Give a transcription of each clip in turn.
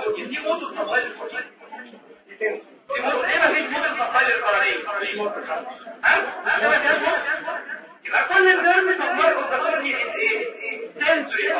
الفورتين دي موت الفصائل الفورتين دي موت ليه ما فيش موت الفصائل القرنيه ها ده ما كانش يبقى كل النيرف تطور والتطور دي ايه سنسوري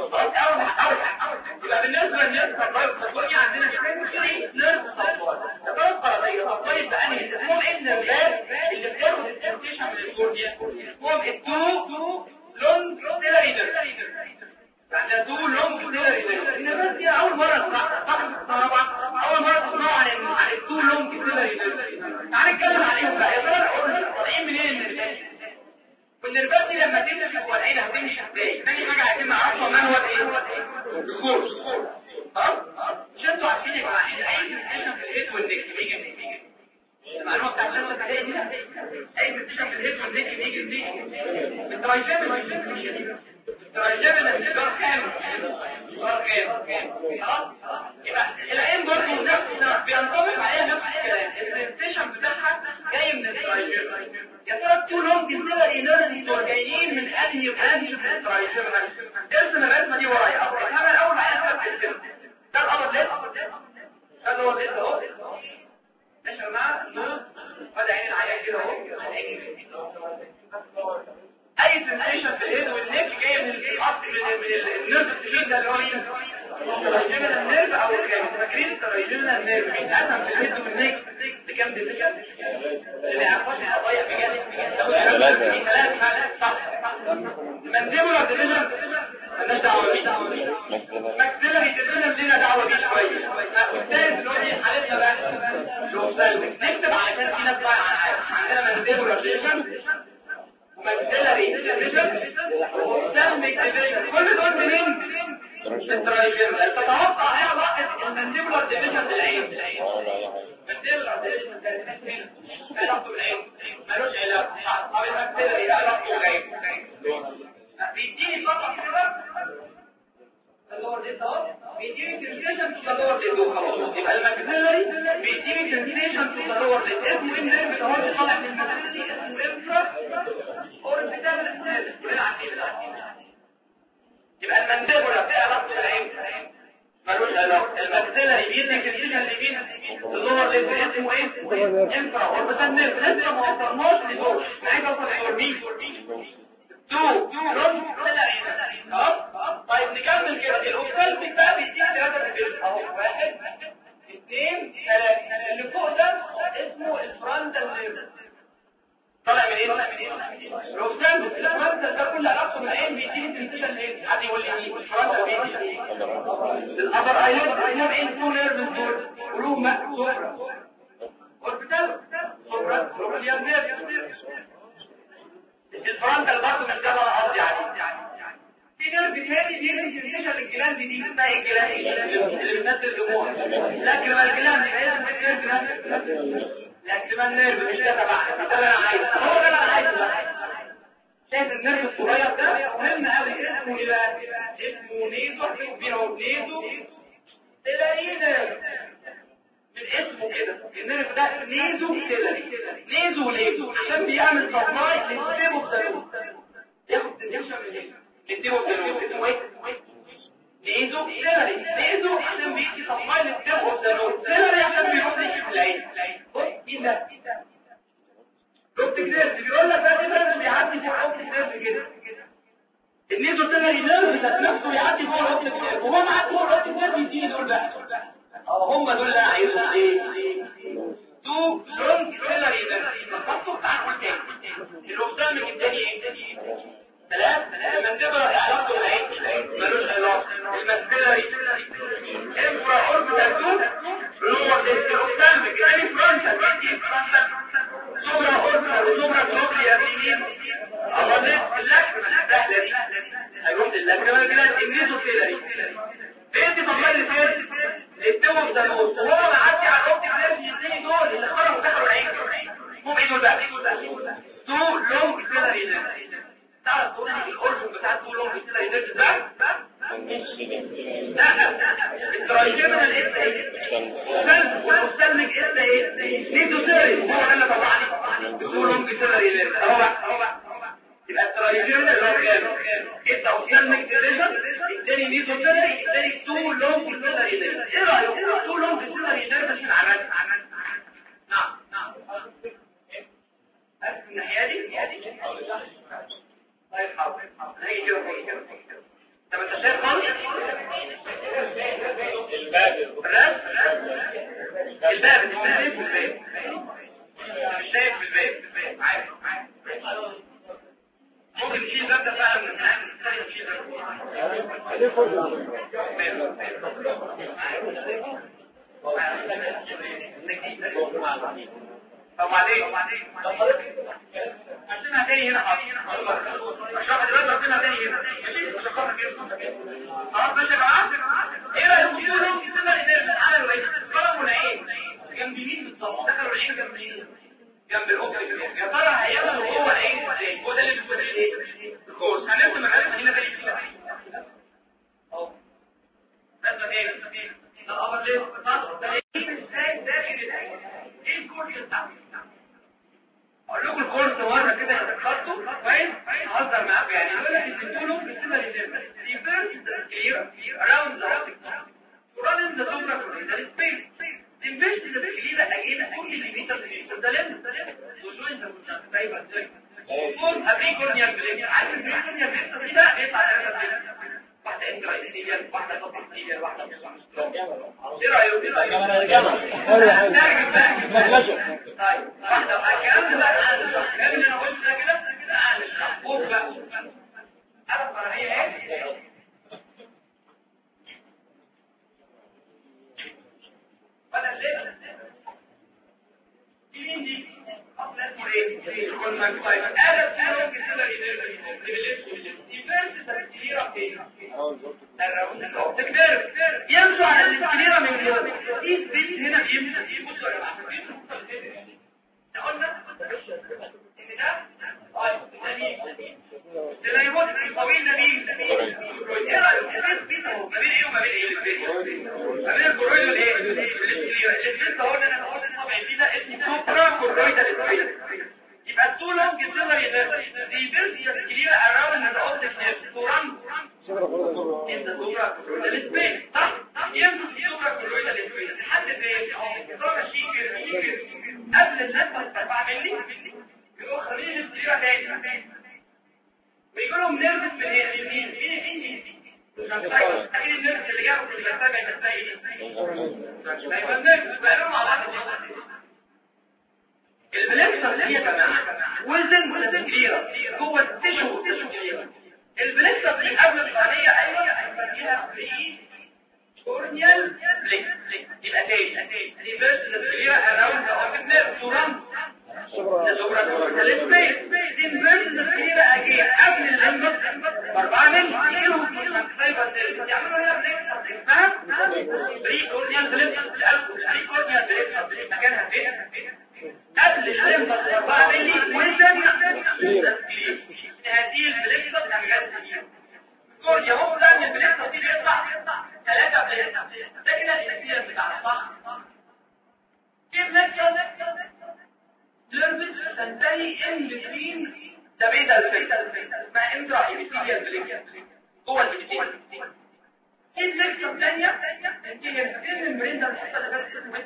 يبقى بالنسبه للنيرف تطور والتطور دي عندنا سنسوري نيرف تطور تطور قرنيه تطور بأنهي اسمهم ان النيرفات اللي بتاخد السنسيشن من الكورديا اسمهم التو لونج سيلاري نيرف عندنا تو لونج سيلاري نيرف النيرفات دي اول مره صح صح طبعا اول مره تسمعوا عن عن التو لونج سيلاري نيرف تعالى نتكلم عليهم بقى يا ترى طالعين منين النيرفات والنرفات دي لما تمشي جوه العين هتمشي ازاي ثاني حاجه عايزين نعرفها ما هو الايه الكورس اه مش انتوا عارفين يا جماعه العين بتتكلم في الهيد والنك بيجي المعلومه بتاعت الشمس الحقيقيه دي اي بتتكلم في الهيد والنك بيجي بيجي الترايجيم الترايجيم الانتظار كام انتظار كام خلاص يبقى العين برضه نفس بينطبق عليها نفس الكلام السنسيشن بتاعها جاي من الترايجيم يا ترى التو لونج سيلري نيرفز دول جايين من انهي برانش من الترايجيمنال ارسم الرسمه دي ورايا افهمها الاول معايا افهم ده الامر لسه ده اللي هو لسه اهو ماشي يا جماعه ادي عين العيان كده اهو اي سنسيشن في الهيد والنك جاي من الاصل من النيرف السليم ده اللي هو ايه الترايجيمنال نيرف او الكام فاكرين الترايجيمنال نيرف بيتقسم في الهيد والنك لكام ديفيجن اللي عارفين اضيع بجد ثلاثه ثلاثه صح منديبولا ديفيجن مالناش دعوه بيه ماكسيلري ديفيجن لينا دعوه بيه شويه والثالث اللي هو ايه حالتنا بقى لوفالمك نكتب علشان في ناس بقى عندنا منديبولا ديفيجن وماكسيلري ديفيجن ووفالمك ديفيجن كل دول منين الترايجيمنال تتوقع ايه علاقه المنديبولا ديفيجن بالعين المنديبولا ديفيجن ده علاقته بالعين ملوش علاقه طب الماكسيلري ده علاقته بالعين بيديني فقط كده اللور دي اهو بيديني سنسيشن تو اللور دي دو خلاص يبقى الماكسيلري بيديني سنسيشن تو اللور دي اسمه ان نيرف اهو اللي طالع من الماكسيلري اسمه انفرا اوربيتال نيرف يبقى المنديبولا في علاقه بالعين ملوش علاقه الماكسيلري بيدي سنسيشن اللي بين اللور دي اسمه ايه انفرا اوربيتال نيرف لسه ما وصلناش لدول عايز اوصل لدول تو رد طيب نكمل كده الاوكسال بقى بيديك ثلاثه ريفيرس اهو واحد اثنين ثلاثه اللي فوق ده اسمه الفرونتال نيرف طالع من ايه طالع من ايه الاوكسال الفرونتال ده كل علاقته بالعين بيديني سنسيشن ايه حد يقول لي ايه الفرونتال بيدي ايه الابر ايليد ايليد ايه تو نيرفز دول قلوب مقصوره اوربيتال سوبرا سوبرا نيرف الفرنتال برضه مش ده انا قصدي عليه في نيرف تاني بيدي سنسيشن للجلاند دي اسمها ايه الجلاند اللي بتنزل دموع لكن ما الجلاند هي النيرف لكن ما النيرف مش ده تبعنا ده اللي انا عايزه هو ده اللي انا عايزه شايف النيرف الصغير ده مهم قوي اسمه ايه بقى اسمه نيزو بيرو نيزو تلاقيه نيرف من اسمه كده النيرف ده نيزو سيلري نيزو ليه عشان بيعمل سبلاي للسيبو بتاعه ياخد تنشن من هنا السيبو بتاعه اسمه ايه نيزو سيلري نيزو عشان بيدي سبلاي للسيبو بتاعه سيلري عشان بيروح يجيب العين بص ايه ده روبتك نيرف بيقول لك ده نيرف بيعدي فوق روبتك نيرف كده النيزو سيلري نيرف ذات نفسه يعدي فوق روبتك نيرف وهو معدي فوق روبتك نيرف يديني دول بقى هم دول اللي انا عايزهم ايه تو لونج سيلري ده الخط بتاع كل تاني الوسام الثاني ايه ثلاث المندبرة علاقته بالعين ملوش علاقة المسكلري انفرا اوربيتال تو لور الوسام الثاني فرونتال سوبرا اوربيتال وسوبرا كلوبليا يمين اظن اللكمة السهلة دي هيروح للكمة كده النيزو سيلري بيدي طبيعي لفين التوم ده نص وهو معدي على الوقت الثاني الاثنين دول اللي خرجوا دخلوا العين مو بعيدوا ده تو لونج سيلري ده تعرف تقول لي الاورجن بتاع تو لونج سيلري ده ده لا الترايجيمنال اس ايه والمستلمك اس ايه نيدو سيلري هو ده اللي طلعني تو لونج سيلري ده اهو بقى يبقى الترايجين ده اللي هو كام انت اوكيالمك ديليشن الثاني ميزو سيلري الثاني تو لونج سيلري ايه رايك تو لونج سيلري ده في العمل نعم نعم الناحيه دي طيب حاضر هيجي كده هيجي كده طب انت شايف خالص الباب الباب الباب الباب مش شايف الباب عارف ممكن تشيل الباب ده فعلا من هناك تشيل طب بعدين عشان تاني هنا اشرح دلوقتي ربنا تاني هنا ماشي شكرا كده خلاص ماشي يا جماعه ايه رايكم تقولوا كده الانرجي على الوجه ضربوا العين جنب مين بالظبط دخلوا العين جنب مين جنب الاوبري يا ترى هيعمل هو العين ازاي هو ده اللي بيقول ايه الكورس هنرسم العين هنا زي كده اهو لازم ايه ده الابر ليه ده ازاي داخل العين ايه الكورس بتاعه اقول لكم الكورس مره كده يتخطوا كويس هزر معاكم يعني يقول لك الدكتور بيسمى ريفيرس كلير اراوند ذا running the supracoroidal space invest in the clear again 40 millimeters ده لازم وجوين ده هيبقى ازاي فور ابريكورنيال بليك عارف البريكورنيال بليك ده بيطلع على واحده انترايديال واحده فوقيديال واحده ايه رايك ايه رايك طيب واحده الكلام ده الكلام اللي انا قلته ده كده كده خد بقى عارف هي ايه بدل ليه دي مين دي اصل اسمه ايه كنا طيب هذا السيرم كده يفرس الكليرة فين تكبير يمشوا على الكليرة من جوه دي بيت هنا بيمشي بصوا يا جماعه قلنا ان ده ده يموت الطويل ده مين ايه رايك بيت اهو ما بين ايه وما بين ايه ما بين الكرويد والايه الاسم قلنا انا قلت الطبع دي ده اسمه سوبرا كرويد يبقى التو لونج سيلري دي بيرس كلير اراوند ذا اوبتيك توران انت سوبرا كرويد السبيس صح يمشي سوبرا كرويد السبيس لحد فين اهو طبعا شيكر شيكر قبل الناس ما تتبع مني يقولوا خليني الكلير تاني بيجوا لهم نيرفس من هنا اليمين مين مين اكيد النيرفس اللي جابوا في المسافه ازاي دايما النيرفس بقى مع بعض البلاكسر دي يا جماعه وزن وزن كبيره جوه التشو تشو كبيره البلاكسر دي قبل الثانيه ايوه فيها فري كورنيال بليك يبقى تاني ريفيرس كبيره اراوند ذا اوبن نيرف توران السوبرا السبيس انفيرس كبيره اجي قبل اللمبس باربعه من كيلو فايبر يعملوا هنا بلاكسر اسمها بري كورنيال بليك بري كورنيال بليك مكانها فين قبل اللمبة الأربعة ملي وإنسان هذه البليكسة الأمجاد كوريا هو ده من البليكسة دي بيطلع ثلاثة بليكسة ده كده التكبير بتاع صح كيف نكتب لربس تنتهي ان بترين ده بيدا البيت اسمها انترا ايبيثيليا البليكسة جوه البليكسة ايه البليكسة الثانية تنتهي من برين ده الحتة اللي فاتت اسمه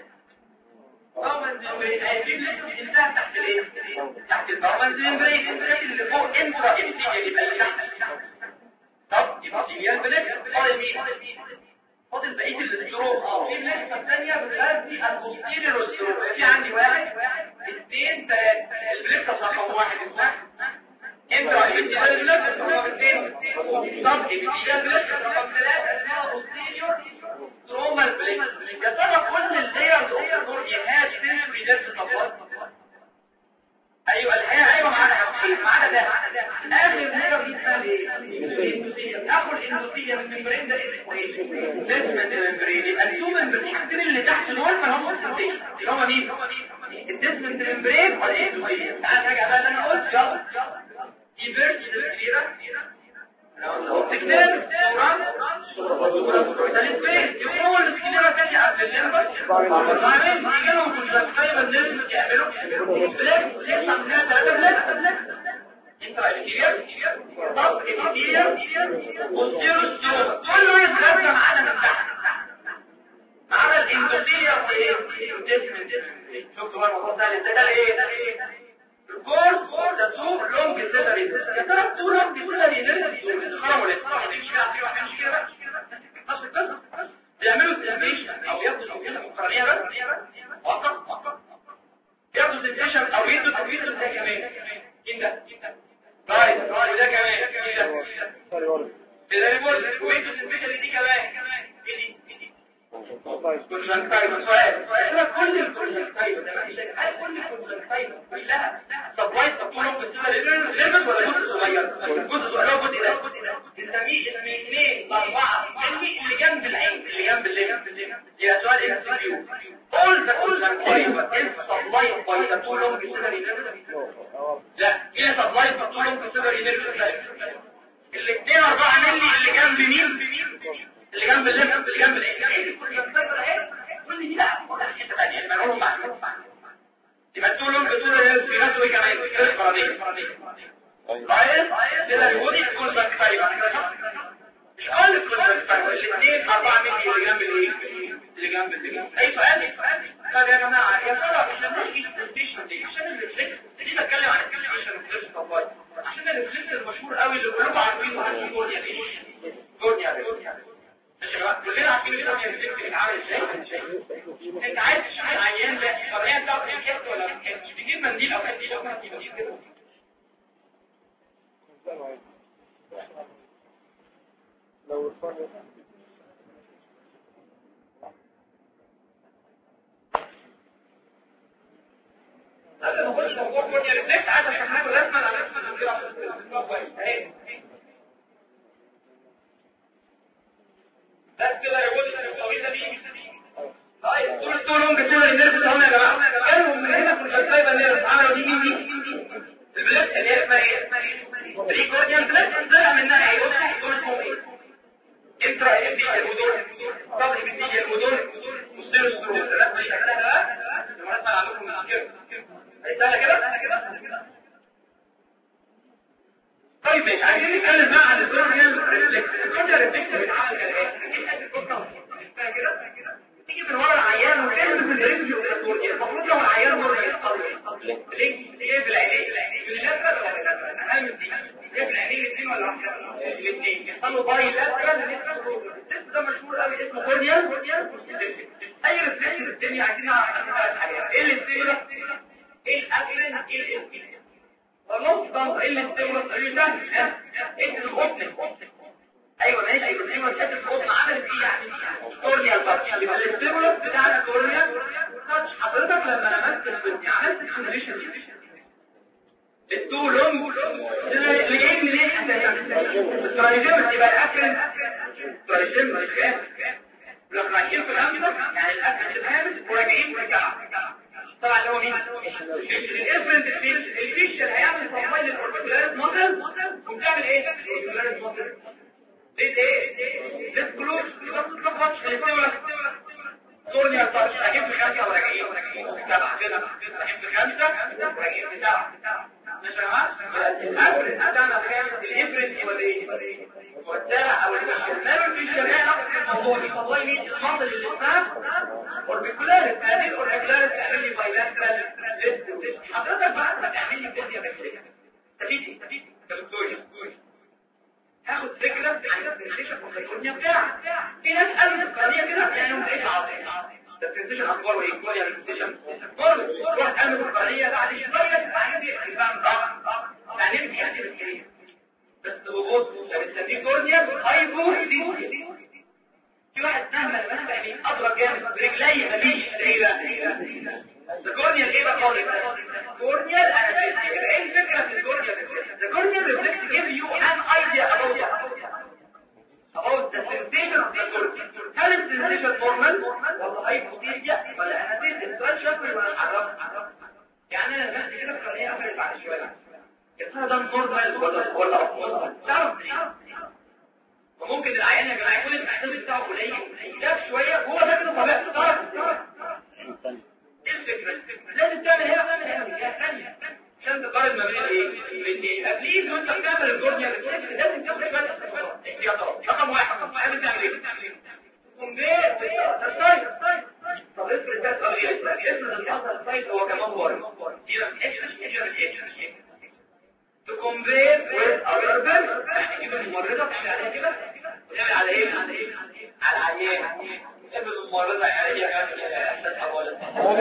انتهى تحت الايه تحت البرمنز ممبرين البلاك اللي فوق انترا ابتيجيا يبقى اللي تحت طب يبقى سيميا البلاك فاضل مين فاضل بقيه الجروب اه في بلاك الثانيه بتغذي البوستيريور والجروب في عندي واحد اثنين ثلاثه البلاك رقم واحد اسمها انترا ابتيجيا البلاك رقم اثنين طب ابتيجيا البلاك رقم ثلاثه اسمها بوستيريور تروما البلاك يا ترى كل اللايرز اوف دور جهاز فين ريدرس طبقات ايوه الحقيقه ايوه معانا حاجتين معانا ده اخر لاير دي اسمها ايه اخر الاندوثيليا من الممبرين ده اسمه ايه ديسمنت الممبرين يبقى التو ممبرين الحاجتين اللي تحت دول ما هم اللي هم مين الديسمنت الممبرين والاندوثيليا تعال نرجع بقى اللي انا قلت يلا ديفيرس كليرا تكتب دوران يقول السكينيرا تاني قبل الليمبر وبعدين يجي لهم في الجسائم الناس يعملوا بلاك ليش عندنا ثلاثة بلاك انترا ابيثيليال طب ابيثيليال بوستيرو ستيرو كله يتغذى معانا من تحت معانا الاندوثيليال وايه شفتوا بقى الموضوع ده ده ايه ده ايه الكورس ده تو لونج سيلري يا ترى تو لونج سيلري نرد خرموا ليه مش كده مش كده بس القصه بيعملوا سيلريشن او ياخدوا سكينه مقرنيه بس وقف وقف ياخدوا سيلريشن او يدوا او يدوا ده كمان كده طيب وده كمان كده كده يقول ويدوا سيلريشن دي كمان دي كونجكتايف سؤال سؤال كل الكونجكتايف ده ما فيش هل كل الكونجكتايف كلها سبلاي سبلاي بتبقى ليمت ولا جزء صغير جزء صغير جزء ده بنسميه اسمه 2 4 ملي اللي جنب العين اللي جنب الليمت يا سؤال ايه الفيو all the conjunctiva is supplied by the two long ciliary nerves لا ايه supplied by two long ciliary nerves الاثنين 4 ملي اللي جنب مين اللي جنب الليمت اللي جنب العين كل دي لا حته ثانيه يبقى نقولهم بعد يبقى تقول لهم بتقول في ناس وهي كمان كده فرضيه طيب كده يقول كل ده كفايه مش قال كل ده كفايه الاثنين 4 مللي اللي جنب الايه اللي جنب اللي اي سؤال طب يا جماعه يا ترى مش هنحكي البرزنتيشن دي عشان الريفلكس دي بتكلم عن الكلمه الريفلكس والله عشان الريفلكس المشهور قوي اللي كلكم عارفينه عن جورنيا ايه جورنيا كلنا عارفين الدنيا الفكر بيتعامل ازاي انت عايز تشوف العيان ده الطريقه بتاعته بتحس ولا ما بتحسش تجيب منديل او منديل او منديل كده لو الفرق هذا ما كنتش موضوع كورنيا ريفلكس عايز اشرحه رسما على رسما كده اهي بس كده يقول الطويله دي طيب دول دول لونج سيلر نيرف هم يا جماعه كانوا من هنا في الجلسه نيرف عملوا دي مين دي البلاد اللي هي اسمها ايه بري كورديان بلاد طلع منها ايه بص دول اسمهم ايه انترا ايدي المدور طبعا بتيجي المدور مصير السرور لا مش شغاله بقى لما اسمع عندكم من كده سهله كده كده طيب ماشي عايزين نتكلم بقى عن الكورديان ريفلكس الكورديان ريفلكس بيتعمل كده تيجي من ورا العيان وتلمس الرجل والكورديان المفروض لو العيان مر يتقلب ليه ليه بالعينين باللاترال ولا اهم دي ليه بالعينين الاثنين ولا واحده الاثنين يحصلوا باي لاترال ده مشهور قوي اسمه كورديان اي ريفلكس في الدنيا عايزين نعرف ثلاث حاجات ايه الاستيمولاس ايه الاكلين ايه الانسولين خلاص طب ايه الاستيمولاس ايه ده ايه الاوبتيك ايوه ماشي ايوه الاستيمولاس حته القطن عملت ايه يعني كورنيا تاتش يبقى الاستيمولاس بتاعنا كورنيا تاتش حضرتك لما لمست البنت عملت الكونديشن التو لونج اللي جاي منين اساسا الترايجيم يبقى الاكل الترايجيم مش خاف لما رايحين في الامن يعني الاكل الخامس وراجعين ورجعوا طبعا اللي هو مين الافرنت الفيش الفيش اللي هيعمل تفايل الاوربيكولاريس موديل وبتعمل ايه الاوربيكولاريس موديل ليه ايه ليه كلوز بس تلخبطش في السيوله كورنيا تاتش هجيب في خمسه وراجعين سبعه كده هجيب في خمسه وراجعين في سبعه ماشي يا جماعه الافرنت بتاعنا الخامس الافرنت يبقى ايه والسابع او الفيش ماله الفيش ده نفس الموضوع بيطلع مين المنطقه اللي اسمها اوربيكولاريس هذه الاوربيكولاريس تعمل لي بايلاترال حضرتك بقى تعمل لي فيزياء بكتيريا تفيدي تفيدي كدكتوريا هاخد فكره عن السنسيشن والسيكولوجيا بتاعك في ناس قالوا الثانيه كده يعني هم ايه عظيم السنسيشن اخباره ايه كوريا السنسيشن برضه روح قال الثانيه بعد شويه بعدين دي يبقى ضغط بعدين بيحكي بالكليه بس ببص بتسميه كورنيا هايبو في واحد سهم لما انا يعني اضرب جامد برجلي مفيش ايه بقى الكورنيا ايه بقى خالص كورنيا انا ايه الفكره في الكورنيا the corneal reflex give you an idea about about the sensation of the cornea هل السنسيشن نورمال ولا هايبوثيسيا ولا انستيز السؤال شكلي ولا حرام يعني انا نفسي كده في القرنيه قفلت بعد شويه يا ترى ده نورمال ولا ولا تعرف وممكن العيان يا جماعه يكون الاحساس بتاعه قليل جاب شويه هو ده كده طبيعته تعرف الفكره لازم تعمل هنا تعمل هنا ثانيه عشان تقارن ما بين ايه بين قبليه سايز هو كمان بارد يبقى من اتش يبقى من اتش تكمبير with other person يعني تجيب الممرضة تعمل عليها كده وتعمل على ايه على ايه على العيان تجيب الممرضة يعني هي احساسها ولا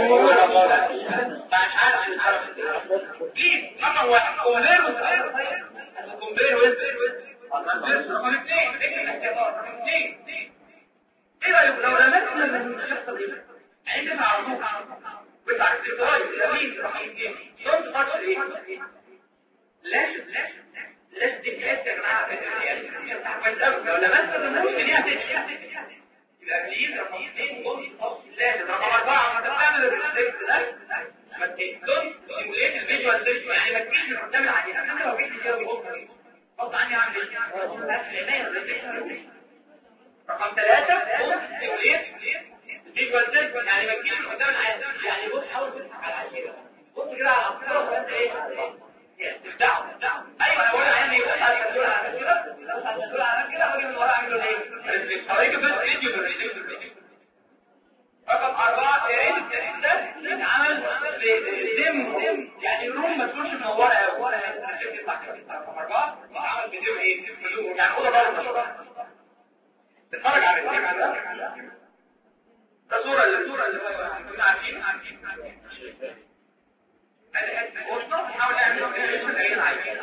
مش عارف الحرف جيب رقم واحد كومبير with كومبير with رقم اثنين اثنين ايه رايك لو لمسنا من الشخص دي يعني انت معروف بتاع الزواج الامين رقم اثنين يوم تفكر ايه لاش لاش لاش دي بحيث يا جماعه لو لمست الرموش دي هتمشي يبقى بليز رقم اثنين بص لازم رقم اربعه ما تعمل الريفلكس ده ما تدوس سيموليت الفيجوال سيستم يعني ما تجيش قدام العينه انا لو جيت يجاوب بص بص عني اعمل ايه رقم ثلاثة بص سيموليت الفيجوال سيستم يعني ما تجيش قدام العينه يعني بص حاول تضحك على العينه بص كده على الصوره وانت ايه تفتحوا ايوه اول عيني يبقى مسؤول عن كده مسؤول عن كده واجي من ورا اعمل له ايه طريقه بس فيديو بالفيديو رقم أربعة يا ريت التاريخ ده يتعمل بدم يعني الروم ما تكونش منورة قوي رقم أربعة يتعمل بدم ايه؟ يعني أوضة ضلمة تتفرج على الفيديو ده ده صورة اللي الصورة اللي كنا عارفين عارفين وشرط حاول اعمله كده مش مدرين عايزين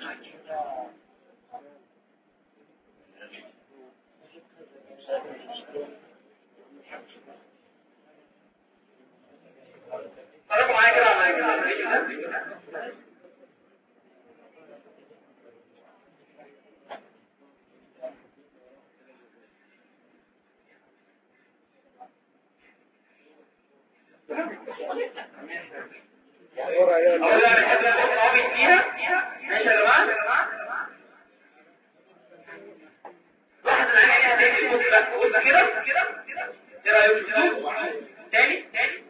طرقوا معايا كده على كده على الفيديو ده أولا بحب الأصابع فيها ماشي يا جماعة واحد من العيال هتيجي تبص بس تبص كده ايه رأيك تاني تاني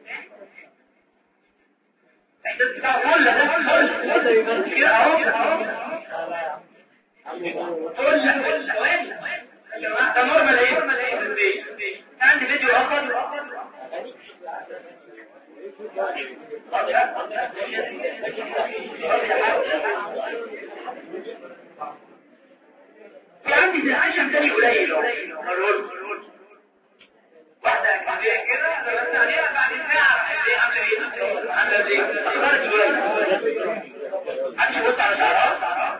احساس بتاعه كل ده كده اهو اهو كل كل ثواني يا جماعة ده نورمال ايه نورمال ايه عندي فيديو اخر في عندي في العشم تاني قليل واحدة كبيرة كده لبسنا عليها بعد ساعة ايه عاملة ايه عاملة ايه اخبارك قليل عندي بص على شعرها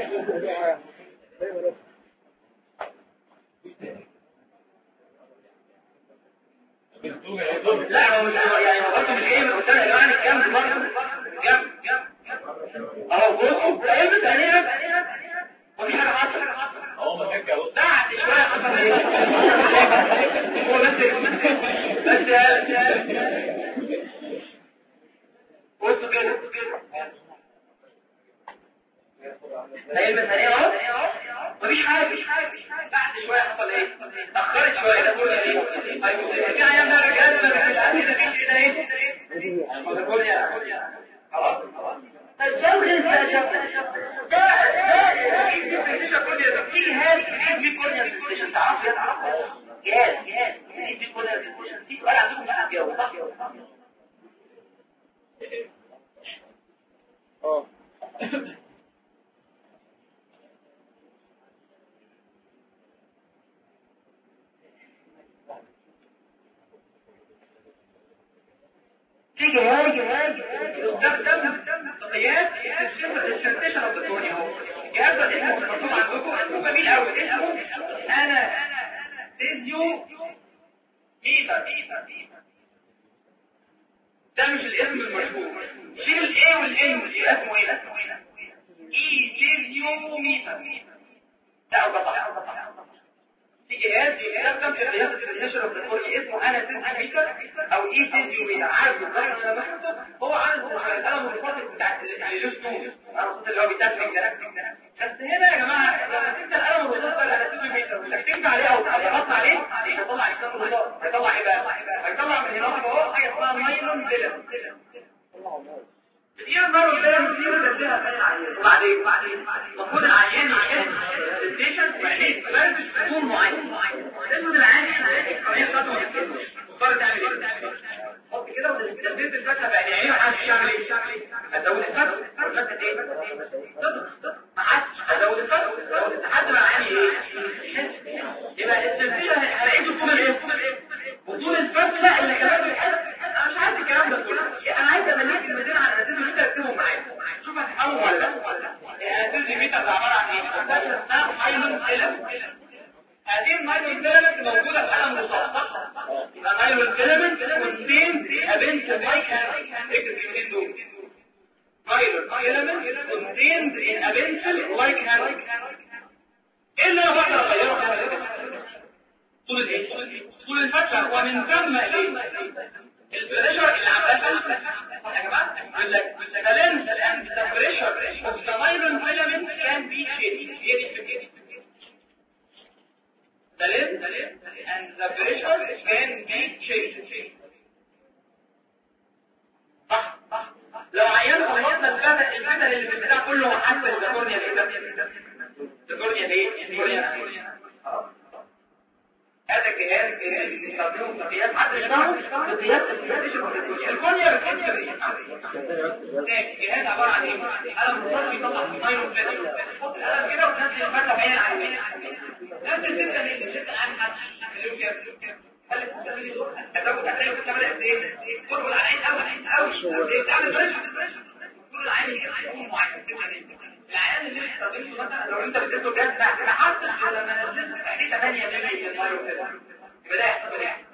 لا هو مش يعني هو برضه مش جاي من قدام يا جماعه نتكمل برضه جنب جنب اهو بصوا ايه تقريبا وفي حاجه حصلت هو ما فكر بص بعد شويه حصل ايه هو بس بس بصوا كده هيلبس عليه اهو مفيش حاجه مفيش حاجه بعد شويه حصل ايه اتاخرت شويه ده كله ايه في عيال بقى رجاله مش عارفين كده ايه خلاص خلاص الشوخ الفاشل ده ده في هاز في كورنيا ديستيشن تعرف يا تعرف جهاز جهاز في كورنيا ديستيشن في سؤال عندكم بقى جاوب صح اه في جهاز جهاز يستخدم قياس السنتيشن اوف ذا كورنيا اهو الجهاز ده اسمه مكتوب عندكم اسمه جميل قوي اسمه انا فيزيو ميتر ده مش الاسم المشهور شيل الاي والان يبقى اسمه ايه اسمه ايه اي فيزيو ميتر ده او ده في جهاز يستخدم في قياس السنتيشن اوف ذا كورنيا اسمه انا سنتيمتر او اي فيزيومتر عارف ازاي انا بحطه هو عارف على القلم الرصاصي بتاع اللي له ستون الرصاص اللي هو بيتدمج ده بس هنا يا جماعه لما انت القلم الرصاصي اللي على سنتيمتر وتكتب عليه او ضغطت عليه هيطلع الكتاب الرصاص هيطلع ايه بقى هيطلع من هنا اهو حاجه اسمها نايلون فيلم دي النار قدام دي بتديها في العيان وبعدين بعدين المفروض العيان يحس الستيشن بعدين بلبس طول معين لازم العيان القضيه بتاعته ما تتكلمش مضطر تعمل ايه حط كده وتدبير الفتحه بعد filament contained in a pencil like hand ايه اللي انا بقدر اغيره في حضرتك طول الايه طول الفتحه ومن ثم ايه البريشر اللي عملها يا جماعه يقول لك the length and the pressure of the nylon filament can be changed هي دي الفكره the length and the pressure can be changed صح صح لو عيان خلصنا الفتن الفتن اللي في البتاع كله حتى الكورنيا الايه الكورنيا ايه الكورنيا هذا الجهاز الجهاز اللي بيستخدموه في قياس حد يشرحه القياس الكورنيا بتكسر ايه جهاز عباره عن ايه قلم رصاص بيطلع مايرو القلم كده وتنزل الفتحه بعين عليه نفس الفكره اللي بتشد عن حد هل التسميه دول هتاخد هتلاقي الكاميرا قد ايه كله على عين قوي قوي تعمل بريشر كل العين يكون معين العيان اللي استخدمته مثلا لو انت بتديله جهاز تحت انا حاسس لما نزلت تحديثه ثانيه من المايو كده يبقى ده يحصل ايه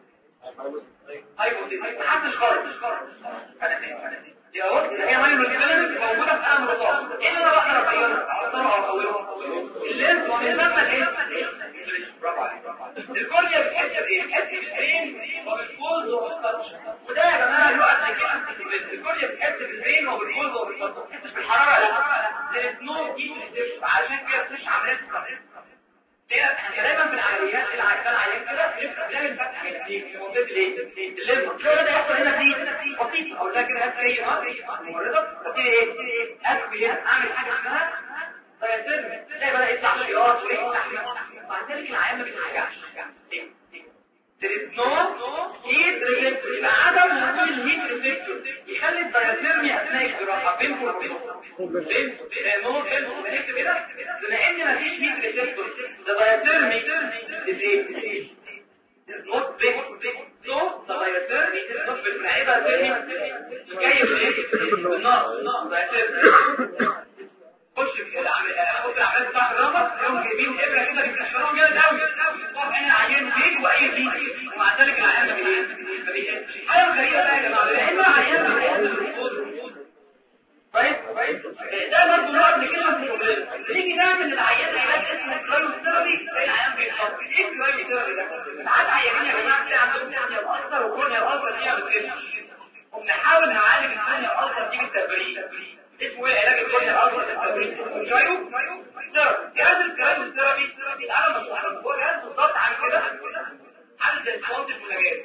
ايوه حاسس خالص انا فاهم دي اهو هي مايو الكلام موجوده في قلم رصاص ايه اللي انا بقدر اغيره اعصره او اطوره اللينس والمسمى ايه برافو عليك الكورنيا بتحس بايه بتحس بالعين وبالفوز وبالتاتش وده يا جماعه يقعد كده الكورنيا بتحس بالعين وبالفوز وبالتاتش ما بتحسش بالحراره لا there is no heat resistance عشان كده مش عمليه احنا دايما في العمليات العيان العيان كده بنبقى بنعمل فتح هنا في منطقه الايه الليمف شو ده يحصل هنا في بسيط او ده كده هتلاقي ايه اه ممرضه بتيجي ايه اكل هنا اعمل حاجه اسمها فيتم تلاقي بدا يطلع شياط وريح تحمل بعد ذلك العيان ما بيتحجعش there is no heat resistance يبقى عدم وجود الهيت ريسبتور يخلي الدايثيرمي اثناء الجراحه بينكم وبين بين نو بين نكتب كده لان مفيش هيت ريسبتور ده دايثيرمي ايه not big so the diathermy is not بالمعيبة جاي من النار diathermy خش في العمل خش العمل بتاع الرابط يوم جايبين ابره كده بيكشروها جامد قوي طبعا عين العيان بيج واي بيج ومع ذلك العيان ما بيجيش حاجه غريبه بقى يا جماعه لان العيان بيجيش طيب طيب ده برضه نوع من كلمه البروبلم نيجي نعمل للعيان علاج اسمه كرايوثيرابي العيان بيتحط ايه الكرايوثيرابي ده ساعات عيانين يا جماعه تلاقي عندهم كورنيا الاثر وكورنيا الاثر دي ما بتكشفش وبنحاول نعالج الكورنيا الاثر دي بالتبريد اسمه ايه علاج الكورنيا الاثر بالتبريد كرايو ثيرابي جهاز الكرايوثيرابي العالم مش هو جهاز بالظبط عن كده عامل زي الفونت المناجات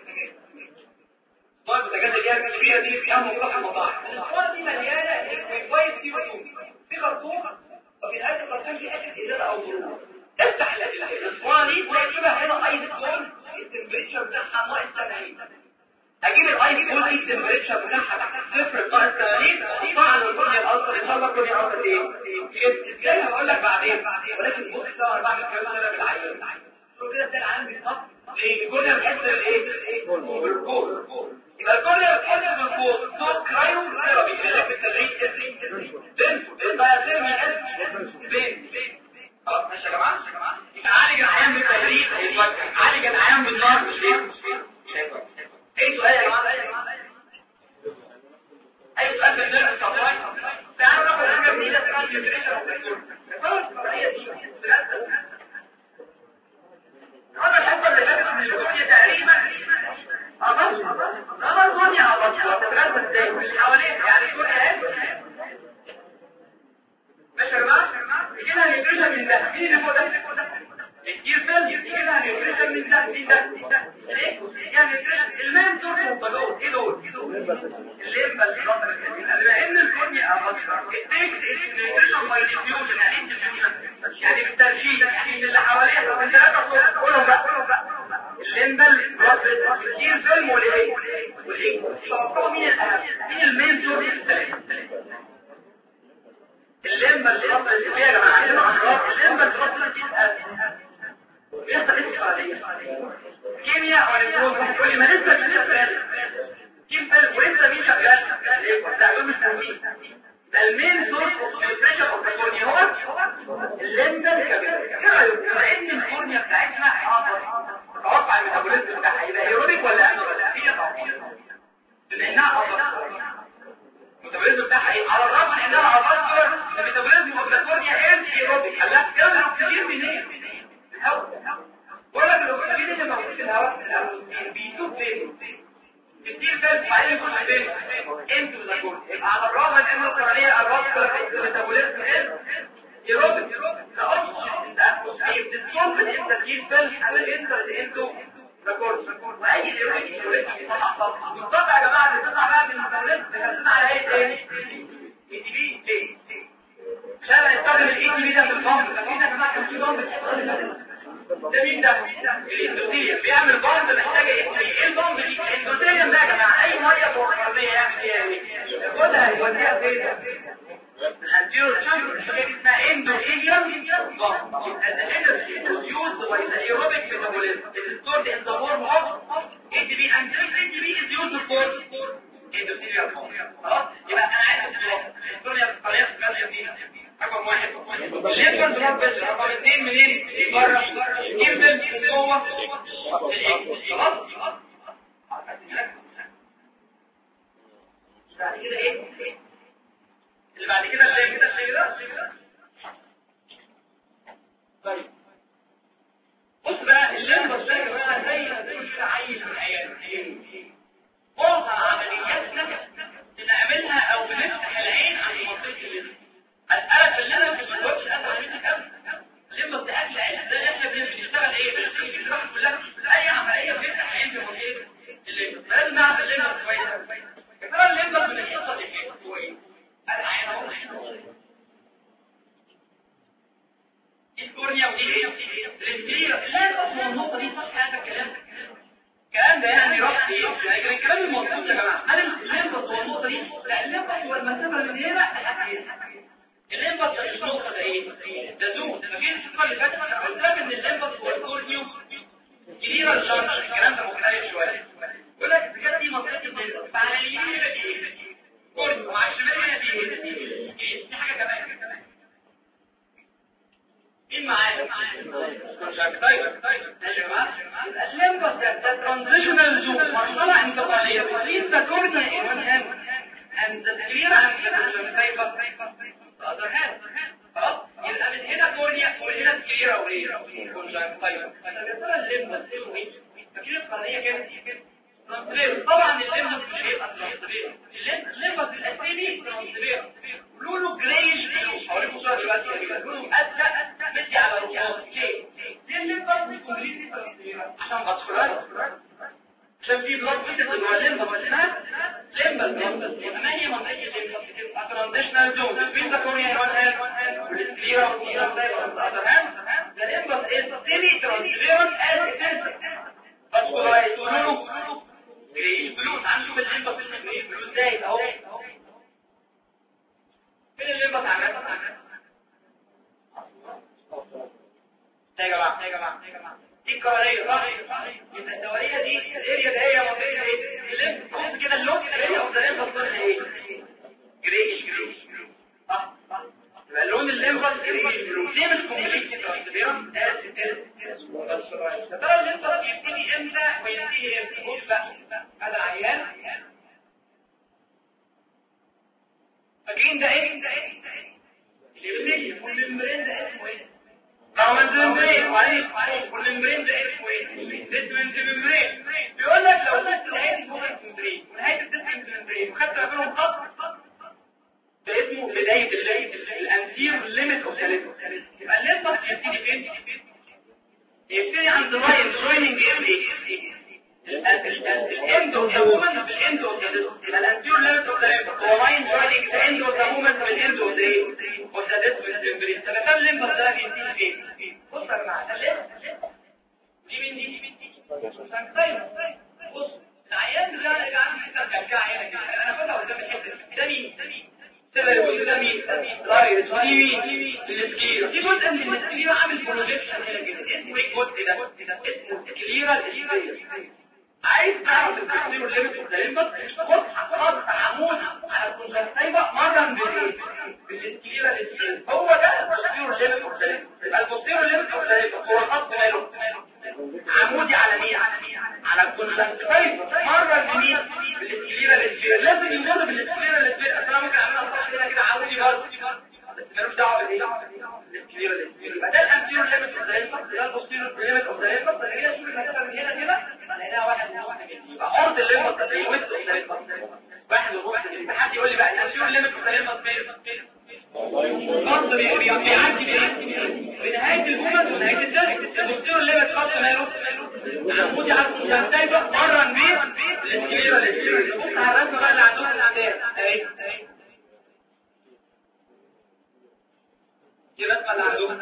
طيب الدجاجه اللي هي الكبيره دي في اهم مصطلح المطاعم الصوره دي مليانه كويس في خرطوم في خرطوم وفي نهايه الخرطوم في حته ازازه او ظروف افتح الاسواره دي وتجيبها هنا اي دكتور التمبريتشر بتاعها ناقص 70 اجيب الاي دي كل التمبريتشر بتاعها تحت صفر ناقص 80 طبعا الكورنيا الاصفر ان شاء الله الكورنيا الاصفر ايه ازاي هقول لك بعدين ولكن بص ده انا بعمل كده انا بالعيان شوف كده ده العيان بيتحط ليه الكورنيا بتحس بالايه بالكور يبقى الكورنيا بتحس بالكور صوت كرايو ثيرابي اللي بالتدريج تدريج بين بقى ترمي بين خلاص ماشي يا جماعه يبقى عالج العيان بالتدريج عالج العيان بالنار مش ليه ايه سؤال يا جماعه اي سؤال بالنسبه للصفاي تعالوا ناخد حاجه جديده اسمها الجنريشن خلاص هي دي هذا الحصه اللي فاتت من الكورنيا تقريبا خلاص خلاص الدنيا خلاص هتتغذى ازاي مش حواليك يعني الكورنيا اهي ماشي يا جماعه يجي لها نيوتريشن من ده مين اللي فوق ده الكير سيل يجي لها نيوتريشن من ده مين ده ليه يعني نيوتريشن المان دول هم ايه دول الليمبا الشاطر بما ان الكورنيا اخضر التيك نيوتريشن باي ديفيوجن يعني انت يعني بالترشيد يعني اللي حواليها طب انت لا كلهم بقى كلهم بقى الليمبا الكير سيل والايه والايه طب مين الاهم مين المين دول الليمبا الشاطر اللي فيها يا جماعه الليمبا الشاطر دي بيحصل استفادية كيمياء ولا تقول لي ما لسه لسه كيف ولسه مين شغال تعلم التنمية ده المين سورس اوف نيوتريشن اوف الكورنيا هو الليمبا الكبيرة بما ان الكورنيا بتاعتنا حاضر توقع الميتابوليزم بتاعها يبقى هيرونيك ولا هي بما انها حاضر الميتابوليزم بتاعها ايه على الرغم من انها لا كده الاكسجين منين الهواء ولا الاكسجين اللي موجود في الهواء بيتوب فين كتير فات بعدين يخش فين انتوا ذا كل يبقى على الرغم من ان القرنيه الرابطه الميتابوليزم ايروبيك the oxygen in the atmosphere dissolved in the deep cells and entered into the course واي ايروبيك ايروبيك بيطلع طاقه والطاقه يا جماعه اللي بتطلع بقى من الميتابوليزم بتدل على ايه تاني اي تي بي ليه عشان هنستخدم الاي تي بي ده في البامب فاكرين يا جماعه كان في بامب ده مين ده الاندوثيليوم بيعمل بامب محتاجه ايه ايه البامب دي الاندوثيليوم ده يا جماعه اي ميه فوق الارضيه يعمل فيها ايه ياخدها يوديها فين الانتيرو تشامبر اسمها اندوثيليوم بامب الانرجي produced by the aerobic metabolism is stored in the form of ATP and this ATP is used for endothelial bump خلاص يبقى انا عايز الدنيا بالطريقه الثانيه دي رقم واحد الليفر دروب بس رقم اثنين منين بره جيربل من جوه خلاص بعد كده ايه اللي بعد كده اللي كده اللي كده طيب بص بقى الليفر ده يا جماعه زي زي عيل من عيال معظم عملياتنا بنعملها او بنفتح العين عن منطقه الليفر اسالك اللي انا ما بقولش انا منك ابدا ليه ما بتاكل العين ده احنا بنشتغل ايه بنشتغل الجراحه كلها اي عمليه بنفتح عين في منطقه الليفر لازم نعرف الليفر كويس يا ترى الليفر من القصه دي فين هو ايه انا عين اهو الكورنيا ودي ايه الانتيريور لا بس النقطه دي صح هذا الكلام الكلام ده يعني رأس ايه لكن الكلام المظبوط يا جماعه هل الليمبس هو النقطه دي لا الليمبس هو المسافه من هنا لحد هنا الليمبس النقطه ده ايه ده زوم فاكرين الصوره اللي فاتت قلت لك ان الليمبس هو الكورنيو كبيره الجنش الكلام ده مختلف شويه يقول لك الكلام دي منطقه الليمبس فعلى اليمين هنا دي ايه كورنيو وعلى الشمال هنا دي ايه دي حاجه كمان مين معايا طيب طيب يا جماعه الليمبس ده ترانزيشنال زون مرحله انتقاليه between the cornea in one hand and the sclera and the fiber other hand خلاص يبقى من هنا كورنيا ومن هنا سكليرا وايه كونجكتيفا طب يا ترى الليمبس ايه وايه فاكرين القضيه كانت ترانسفير طبعا الليمبس مش هيبقى ترانسفير الليمبس الاسيمي ترانسفير لونه جريش هوريكم صوره دلوقتي لونه ازرق مدي على الرصاص ليه؟ ليه الليمبس كومبليتلي ترانسفير عشان فاسكولار عشان في بلاد فيتس جوه الليمبس اسمها ليمبس يبقى ما هي منطقه الليمبس بتبقى ترانزيشنال زون بين ذا كورنيا وان هاند والسكليرا والسكليرا اذر هاند ذا ليمبس از سيمي ترانسفيرنت از اتنسل فاسكولارايز لونه جريش بلوز هنشوف الليمبس اسمه جريش بلوز زايد اهو فين الليمبس عمال يا جماعه يا جماعه يا جماعه دي الكهريه صح يبقى الدوريه دي الاريا اللي هي منطقه ايه الليمب بص كده اللوك الاريا اوف ذا ليمب بص ايه جريش جريش صح صح يبقى اللون الليمبس جريش بلو ليه مش كومبليت ترانسفيرنت يا ترى الليمبس يبتدي امتى وينتهي امتى بص بقى هذا عيان فاكرين ده ايه ده ايه اللي والممبرين ده اسمه ايه رغم الممبرين وعليك والممبرين ده اسمه ايه ضد ممبرين بيقول لك لو خدت نهايه فوق الممبرين ونهايه الديسك الممبرين وخدت ما بينهم خط ده اسمه بدايه بدايه الانتير ليميت اوف ذا يبقى الليمبس يبتدي فين يبتدي عند لاين جويننج ام الاند اوف ذا مومنت بالاند اوف ذا يبقى الانتير ليميت اوف ذا هو لاين جويننج ذا اند اوف ذا مومنت بالاند اوف ذا اوف ذا ديسك ممبرين طب كام الليمبس ده بينتهي فين بص يا جماعه ده الليمبس دي مين دي طيب بص العيان ده انا عامل حته كلكعه هنا كده انا فاكر قدام الحته ده مين ده مين ده مين رايت دي مين السكير دي جزء من السكير عامل بروجكشن هنا كده اسمه ايه الجزء ده اسمه سكليرال سكير عايز تعرف التكسير الليمت اوف ذا ليمبس خد خط عمود على الكونجكتيفا مرن بالايه بالسكليرال سكير هو ده التكسير الليمت اوف ذا ليمبس يبقى التكسير الليمت اوف ذا ليمبس هو خط ماله عمودي على مين على الكونجكتيفا مرن بمين بالسكليرال سكير لازم يمر بالسكليرال سكير اصل انا ممكن اعملها صح كده كده عمودي برضه بس مالوش دعوه بالايه يبقى ده الانتيرو ليميت اوف ذا ليمبس ده البوستيرو ليميت اوف ذا ليمبس اللي هي شوف المسافه من هنا كده هنلاقيها واحد من واحد يبقى عرض الليمبس ده ليميت اوف ذا ليمبس واحد ونص يبقى حد يقول لي بقى الانتيرو ليميت اوف ذا ليمبس فين خط بيعدي بنهايه المومنت ونهايه الدرس البوستيرو ليميت خط ماله عمودي على المسافه بقى بره البيت الاسكليرا الاسكليرا بص على الرسمه بقى اللي عندهم الاعداد اهي دي رسمه اللي عندهم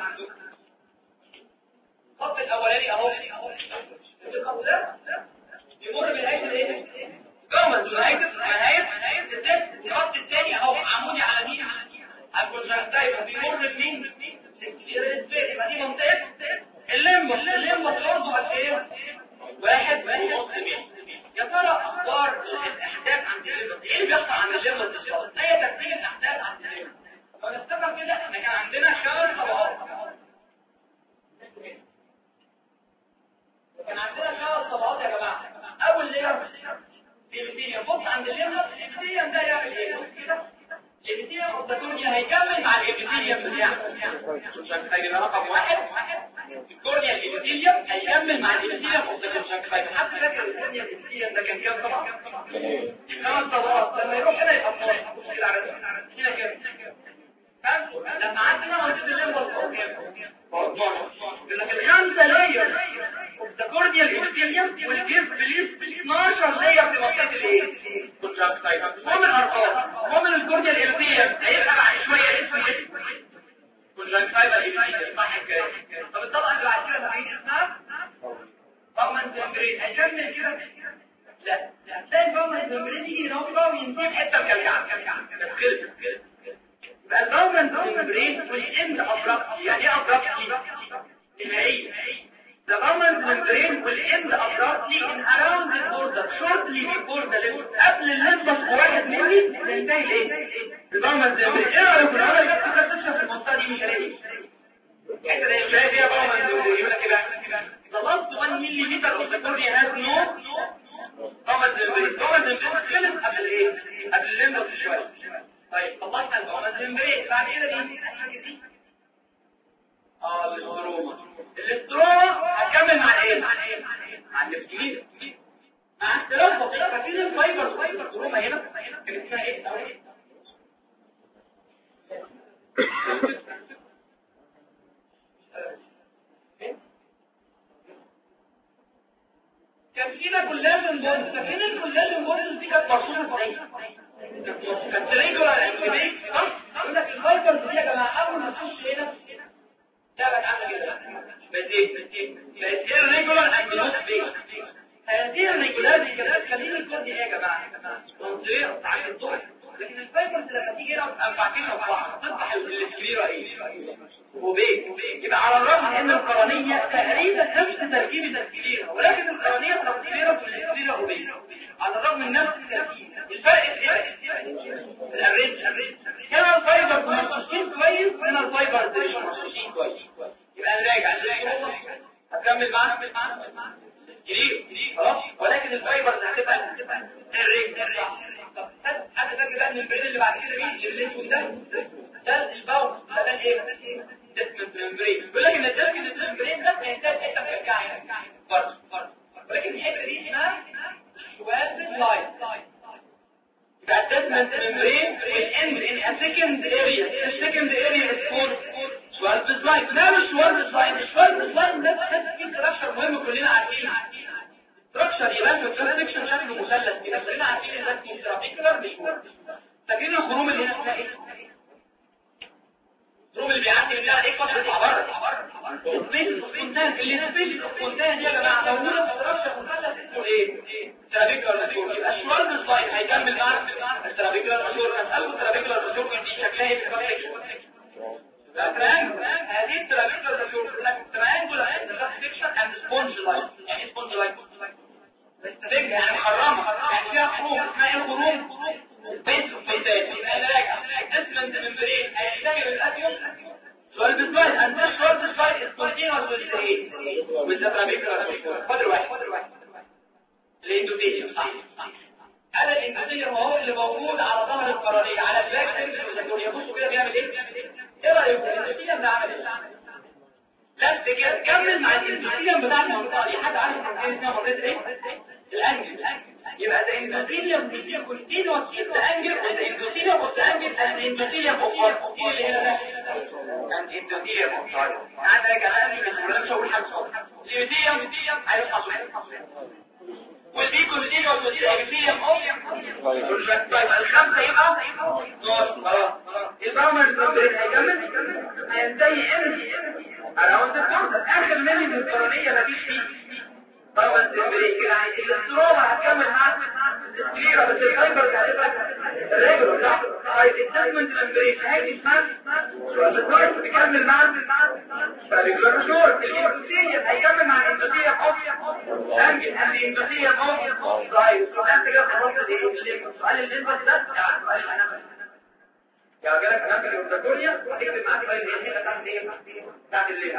الخط الاولاني اهو الخط ده يمر بنهايه الايه جومز نهايه نهايه نهايه الدرس الخط الثاني اهو عمودي على مين على الكونجكتيفا بيمر بمين يبقى دي منطقه الليمبس الليمبس برضه قد ايه واحد ونص متر يا ترى اخبار الاحداث عند الليمبس ايه اللي بيحصل عند الليمبس بالظبط ايه ترتيب الاحداث عند الليمبس فنفتكر كده احنا كان عندنا شهر طبقات كان عندنا شهر طبقات يا جماعه اول لير الابيثيليوم بص عند الليمبس الابيثيليوم ده يعمل ايه كده الابيثيليوم الكورنيا هيكمل مع الابيثيليوم بتاعه هيبقى رقم واحد الكورنيا الابيثيليوم هيكمل مع الابيثيليوم اوف حد فاكر الكورنيا الابيثيليوم ده كان كام طبقه خمس طبقات لما يروح هنا يبقى بص كده على هنا كده لما عندنا منطقه الليمبس لكن الخمسه لاير ذا كورنيال ابيثيليوم والجيف بليس 12 لاير في منطقه الايه ومن الارقام ومن الكورنيال ابيثيليوم هيبقى بعد شويه اسمه اسمه كونجكتيفا ابيثيليوم صح كده طب الطبقه اللي بعد كده هتيجي اسمها بومن تمبرين هيكمل كده لا لا تلاقي البومن تمبرين يجي هنا بقى وينتهي في حته مكلكعه كده خلصت كده يبقى البومن تمبرين والاند ابرابت يعني ايه ابرابت نهائيا The government membrane will end abruptly in around the border shortly before the limb قبل الليمبس بواحد ملي تنتهي الايه؟ البومن membrane ايه رأيك في الأول كده تكتشف المنطقة دي مش هلاقي حتة زي مش هلاقي فيها بومن membrane يقول لك ايه بقى؟ The last 1 millimeter of the cornea has no بومن membrane بومن membrane خلص قبل الايه؟ قبل الليمبس بشوية طيب طلعنا البومن membrane بعد كده دي اه الاستروما الاستروما هكمل مع ايه مع النفتيين مع اختلاف بسيط فاكرين الفايبر فايبر استروما هنا كانت اسمها ايه كان فينا كولاجين بوند فاكرين الكولاجين بوند دي كانت مرسومه ازاي كانت ريجولار اكتيفيت صح يقول لك الفايبرز دي يا جماعه اول ما تخش هنا تعبت عامله كده بس ايه بس ايه بس ايه الريجولار اند نوت بيج هذه الريجولار دي كانت تخليني الكود ايه يا جماعه تنظير تعالى الضوء لكن الفايبرز لما تيجي هنا انفعتين في بعض تصبح الكبيره ايه وبيج يبقى على الرغم من ان القرنيه تقريبا نفس تركيب الكبيره ولكن القرنيه تركيبه في الكبيره وبيج على الرغم من نفس التركيب الفرق ايه الرينج الرينج هنا الفايبر مرصوصين كويس هنا الفايبر مش مرصوصين كويس يبقى نراجع هكمل معانا جديد خلاص ولكن الفايبرز هتبقى الرينج طب حد فاكر بقى ان البريد اللي بعد كده مين اللي اسمه ده ده الباور ده ده ايه ديسمنت ممبرين بيقول لك ان الديسمنت ممبرين ده هيحتاج حته مرجعه برضه ولكن الحته دي اسمها شوال لاين The attachment membrane will end in a second area. The second area is called Schwarz slide. Now Schwarz slide. Schwarz slide ده بس فيه structure مهم كلنا عارفين. structure يبقى في الكلام سكشن شكله مثلث كده كلنا عارفين ان ده اسمه trabecular مش فاكرين الخروم اللي هنا اسمها ايه؟ الخروم اللي بيعدي منها ايه قطر يطلع بره السبيس السبونتان اللي السبيس السبونتان دي يا جماعه موجوده في structure مثلث اسمه ايه؟ ترابيكولار ماتيور يبقى شوارد سلايد هيكمل معاك الترابيكولار ماتيور اسالكم الترابيكولار ماتيور دي شكلها ايه في الكونتكست هذه الترابيكولار ماتيور لك تريانجولار سكشن اند سبونج لايك يعني سبونج لايك بيستفيد يعني محرمه يعني فيها خروم اسمها ايه خروم بيت بيتات يبقى نراجع اسمنت ممبرين هيحتاج الاتيوم سؤال بالسؤال انت شوارد سلايد سبونتينوس ولا ايه؟ بالترابيكولار ماتيور قدر واحد قدر واحد الاندوتيشن صح هذا الاندوتيشن هو اللي موجود على ظهر القرنية على البلاك سيرفيس والزيتونية بصوا كده بيعمل ايه ايه رايك الاندوثيليوم ده عمل ايه بس كده كمل مع الاندوثيليوم بتاع المنطقه دي حد عارف المنطقه اسمها منطقه ايه الانجل يبقى ده اندوثيليوم في كونتينوس في الانجل الاندوثيليوم اوف الانجل الاندوثيليوم اوف هارت ايه اللي هنا ده الاندوثيليوم اوف هارت عندك يا جماعه مش مش هقول حاجه خالص الاندوثيليوم عايز اصل والدي كونتينوس والاندوثيليوم اوف طيب الخمسه يبقى خلاص البرامج التطبيق هيكمل هينتهي امتى اراوند الكورتر اخر مني من القرنيه مفيش فيه طبعا البريك يعني الاستروما هتكمل معاك السكليرا بس الفايبر هتبقى الريجولر صح طيب التسمنت الامبريك هيجي اسمها الكورس بيكمل معاك فالريجولر شورت الاندوثيليوم هيكمل مع الاندوثيليوم اوف انجل الاندوثيليوم اوف طيب انت كده خلصت السؤال اللي انت ده يعني سؤال الانامل لو جالك انامل الاورداتوريا هتكتب معاك بقى الهيئه بتاعت ايه بتاعت الليل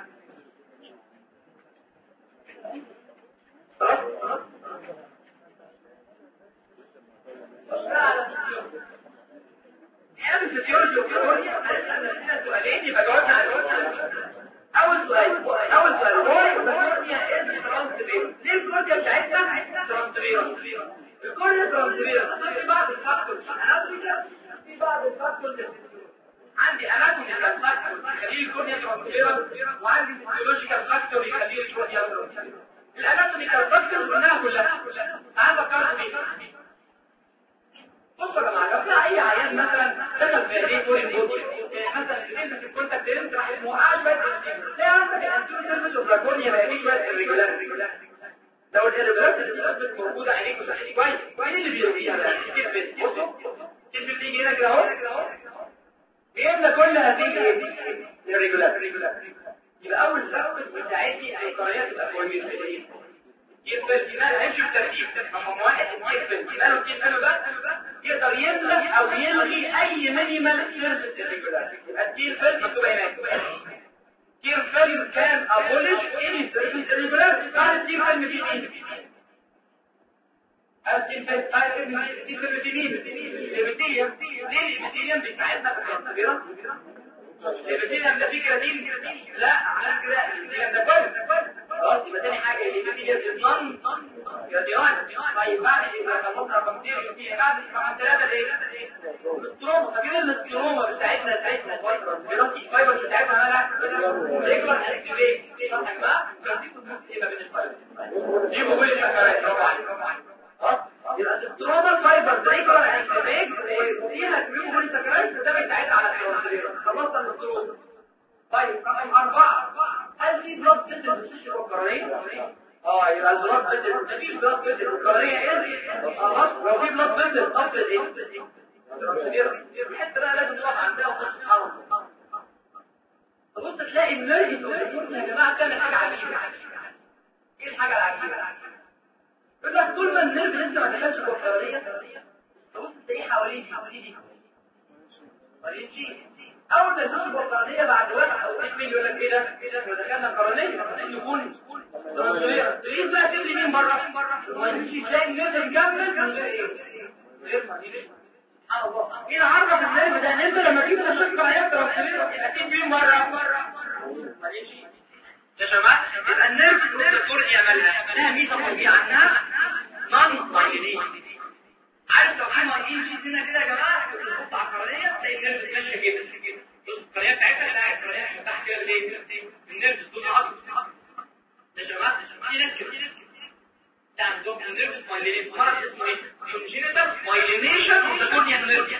اول سؤال اول سؤال واي الكورنيا از ترانسفير ليه الكورنيا بتاعتنا ترانسفير الكورنيا ترانسفير في بعض الفاكتورز في بعض الفاكتورز عندي اناتوميكال فاكتور يخليه الكورنيا ترانسفير وعندي فيزيولوجيكال فاكتور يخليه الكورنيا ترانسفير الاناتوميكال فاكتورز قلناها كلها تعال فكرت فيها بصوا يا جماعه لو في اي عيان مثلا دخل في ايديه فورين بودي مثلا في في الكونتاكت لينز راح موقعه شويه تلاقي عندك الانتيريور سيرفيس اوف لاكونيا بقى فيه شويه irregularity. لو الirregularity موجوده عليك وصحتي كويس مين اللي بيرضيها ده كتير بس بصوا كتير بتيجي هنا كده اهو جبنا كل هذه irregularity. يبقى اول سبب بتاعتي اي قرارات تبقى كويسه يقدر الجبال هيمشي بترتيب رقم واحد يقدر الجبال والجبال ده يقدر يملى او يلغي اي مينيمال سيرفيس irregularity يبقى التير فيل مكتوب هناك تير فيل كان ابولش اني سيرفيس irregularity بعد التير فيل مفيش ايه التير فيل التير فيل في مين الابيثيليوم ليه الابيثيليوم بيساعدنا في الكونسبيرا الابيثيليوم ده فيه كراتين لا عشان كده الابيثيليوم ده كويس خلاص يبقى تاني حاجه اللي بيجي يضمن يا طيب بعد يبقى خلصنا رقم كتير يبقى بعد رقم ثلاثه ايه الستروما فاكرين الاستروما بتاعتنا بتاعتنا فايبر فايبر بتاعتنا انا ريجولار اكتيفيت صح يا جماعه يبقى بين الفايبر جيبوا كل الفكرات برافو عليك خلاص يبقى الاستروما فايبر ريجولار اكتيفيت فيها كمية كل الفكرات ده بتاعتها على الترانسفير خلصنا الاستروما طيب رقم أربعة هل في بلاد فيزل بتشتغل القرنية؟ اه يبقى البلاد فيزل مفيش بلاد فيزل القرنية ايه؟ خلاص لو في بلاد فيزل افضل ايه؟ الحته بقى لازم نقف عندها وقت سبحان الله تبص تلاقي النرجس يا جماعه بتعمل حاجه عجيبه ايه الحاجه العجيبه؟ يقول لك طول ما النرج لسه ما دخلش جوه القرنية تبص تلاقيه حواليه حواليه حواليه شيء اول ما يخش القرنيه بعد واحد او اثنين يقول لك ايه ده كده احنا دخلنا القرنيه عشان يكون تريد بقى تدري مين بره ما يمشي تلاقي الناس مكمل من غير ايه سبحان الله ايه عرف الناس ده ان انت لما تيجي تشوف قرنيه ترى اكيد مين بره معلش يا جماعه يبقى الناس الدكتور يعملها لها ميزه طبيعيه عنها نون مايلين عارف لو في مايلين شيء هنا كده يا جماعه تحط على القرنيه تلاقي الناس ماشيه كده القرية بتاعتها لا القرية احنا تحت كده ليه النرفز دول عضل يا جماعة في ناس كده ده عندهم النرفز مايلينيشن مرض اسمه ايه كونجينيتال مايلينيشن اوف ذا كورنيا نيرف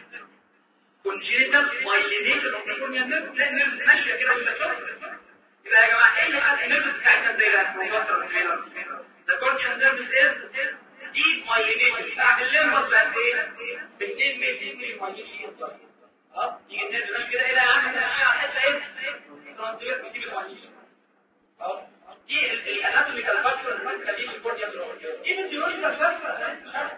كونجينيتال مايلينيشن اوف ذا كورنيا نيرف تلاقي النرفز ماشية كده ولا يبقى يا جماعة ايه اللي خلى النرفز بتاعتنا زي ده هيوصل الفيلر ذا كورنيا نيرفز از ديب مايلينيشن بعد الليمبس بقت ايه ب 2 مللي مايلينيشن اه يجي الناس مش كده ايه لا يا عم ده حته ايه ترانسفير بتجيب الوحيش اه دي الاناتوميكال فاكتور اللي بتخليه في الكورنيا دي الفيزيولوجيكال فاكتور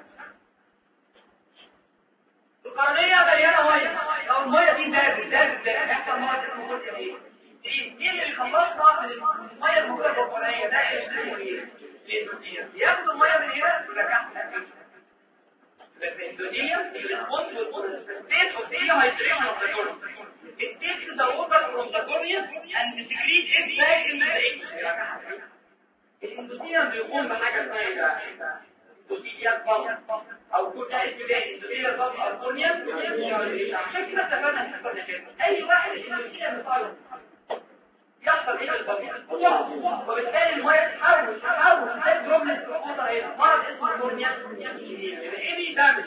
القرنيه مليانه ميه لو الميه دي دافت دافت يحصل ميه في الكورنيا ايه دي دي اللي بيخلصنا من الميه الموجوده في القرنيه ده اسمه ايه ياخدوا الميه من هنا ويرجعها الاندونيا الريسبونس والبوست ستيت اوف دي هايدريشن اوف ذا كورن it takes the water from the cornea and secrete it back in the area الاندوثيليوم بيقوم بحاجه اسمها ايه بقى؟ اندوثيليال بامب او كل اي ابتدائي اندوثيليال بامب او كورنيا عشان كده اتفقنا ان احنا كده اي واحد الاندوثيليوم بتاعه يحصل ايه بالبامب وبالتالي الميه تتحول تتحول زي بروبلم في الوتر هنا مرض اسمه كورنيا ايه دي دامج